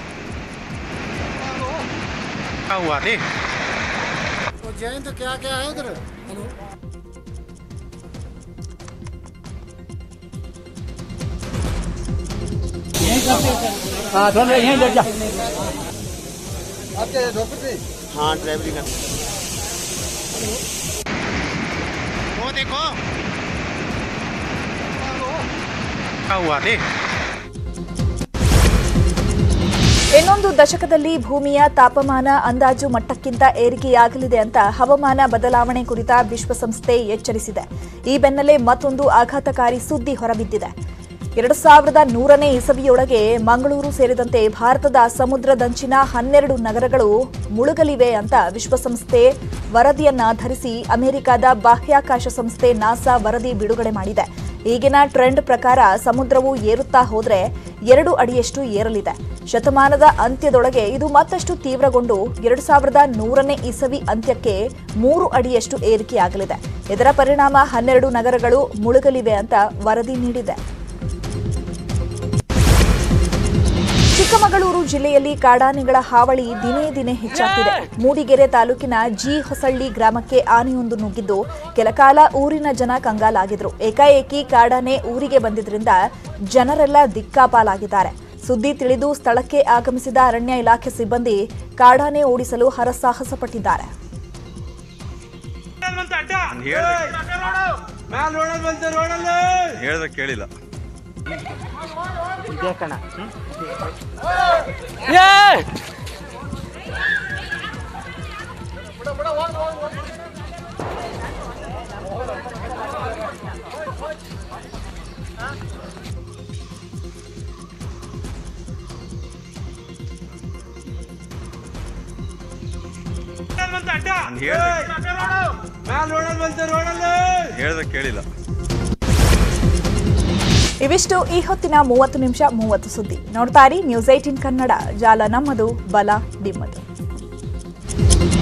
Speaker 12: जयंत क्या क्या है उधर हेलो
Speaker 17: हाँ थोड़ा यहीं लेट जा
Speaker 12: आपके डॉक्टर पे
Speaker 7: हाँ ड्राइवरी का वो देखो क्या हुआ रे
Speaker 1: ಇನ್ನೊಂದು ದಶಕದಲ್ಲಿ ಭೂಮಿಯ ತಾಪಮಾನ ಅಂದಾಜು ಮಟ್ಟಕ್ಕಿಂತ ಏರಿಕೆಯಾಗಲಿದೆ ಅಂತ ಹವಾಮಾನ ಬದಲಾವಣೆ ಕುರಿತ ವಿಶ್ವಸಂಸ್ಥೆ ಎಚ್ಚರಿಸಿದೆ ಈ ಬೆನ್ನಲ್ಲೇ ಮತ್ತೊಂದು ಆಘಾತಕಾರಿ ಸುದ್ದಿ ಹೊರಬಿದ್ದಿದೆ ಎರಡು ಸಾವಿರದ ನೂರನೇ ಇಸವಿಯೊಳಗೆ ಮಂಗಳೂರು ಸೇರಿದಂತೆ ಭಾರತದ ಸಮುದ್ರದಂಚಿನ ಹನ್ನೆರಡು ನಗರಗಳು ಮುಳುಗಲಿವೆ ಅಂತ ವಿಶ್ವಸಂಸ್ಥೆ ವರದಿಯನ್ನಾಧರಿಸಿ ಅಮೆರಿಕದ ಬಾಹ್ಯಾಕಾಶ ಸಂಸ್ಥೆ ನಾಸಾ ವರದಿ ಬಿಡುಗಡೆ ಮಾಡಿದೆ ಈಗಿನ ಟ್ರೆಂಡ್ ಪ್ರಕಾರ ಸಮುದ್ರವು ಏರುತ್ತಾ ಹೋದ್ರೆ ಎರಡು ಅಡಿಯಷ್ಟು ಏರಲಿದೆ ಶತಮಾನದ ಅಂತ್ಯದೊಳಗೆ ಇದು ಮತ್ತಷ್ಟು ತೀವ್ರಗೊಂಡು ಎರಡು ಸಾವಿರದ ನೂರನೇ ಇಸವಿ ಅಂತ್ಯಕ್ಕೆ ಮೂರು ಅಡಿಯಷ್ಟು ಏರಿಕೆಯಾಗಲಿದೆ ಇದರ ಪರಿಣಾಮ ಹನ್ನೆರಡು ನಗರಗಳು ಮುಳುಗಲಿವೆ ಅಂತ ವರದಿ ನೀಡಿದೆ ಚಿಕ್ಕಮಗಳೂರು ಜಿಲ್ಲೆಯಲ್ಲಿ ಕಾಡಾನೆಗಳ ಹಾವಳಿ ದಿನೇ ದಿನೇ ಹೆಚ್ಚಾಗ್ತಿದೆ ಮೂಡಿಗೆರೆ ತಾಲೂಕಿನ ಜಿ ಹೊಸಳ್ಳಿ ಗ್ರಾಮಕ್ಕೆ ಆನೆಯೊಂದು ನುಗ್ಗಿದ್ದು ಕೆಲಕಾಲ ಊರಿನ ಜನ ಕಂಗಾಲಾಗಿದ್ರು ಏಕಾಏಕಿ ಕಾಡಾನೆ ಊರಿಗೆ ಬಂದಿದ್ರಿಂದ ಜನರೆಲ್ಲ ದಿಕ್ಕಾಪಾಲಾಗಿದ್ದಾರೆ ಸುದ್ದಿ ತಿಳಿದು ಸ್ಥಳಕ್ಕೆ ಆಗಮಿಸಿದ ಅರಣ್ಯ ಇಲಾಖೆ ಸಿಬ್ಬಂದಿ ಕಾಡಾನೆ ಓಡಿಸಲು ಹರಸಾಹಸ ಪಟ್ಟಿದ್ದಾರೆ
Speaker 20: ಹೇಳ್ದೆ ಕೇಳಿಲ್ಲ
Speaker 17: ದೇಕಣ
Speaker 20: ಹೇಳ್ದೆ ಕೇಳಿಲ್ಲ
Speaker 1: ಇವಿಷ್ಟು ಈ ಹೊತ್ತಿನ ಮೂವತ್ತು ನಿಮಿಷ ಮೂವತ್ತು ಸುದ್ದಿ ನೋಡ್ತಾರಿ ನ್ಯೂಸ್ ಏಟಿನ್ ಕನ್ನಡ ಜಾಲ ನಮ್ಮದು ಬಲ ನಿಮ್ಮದು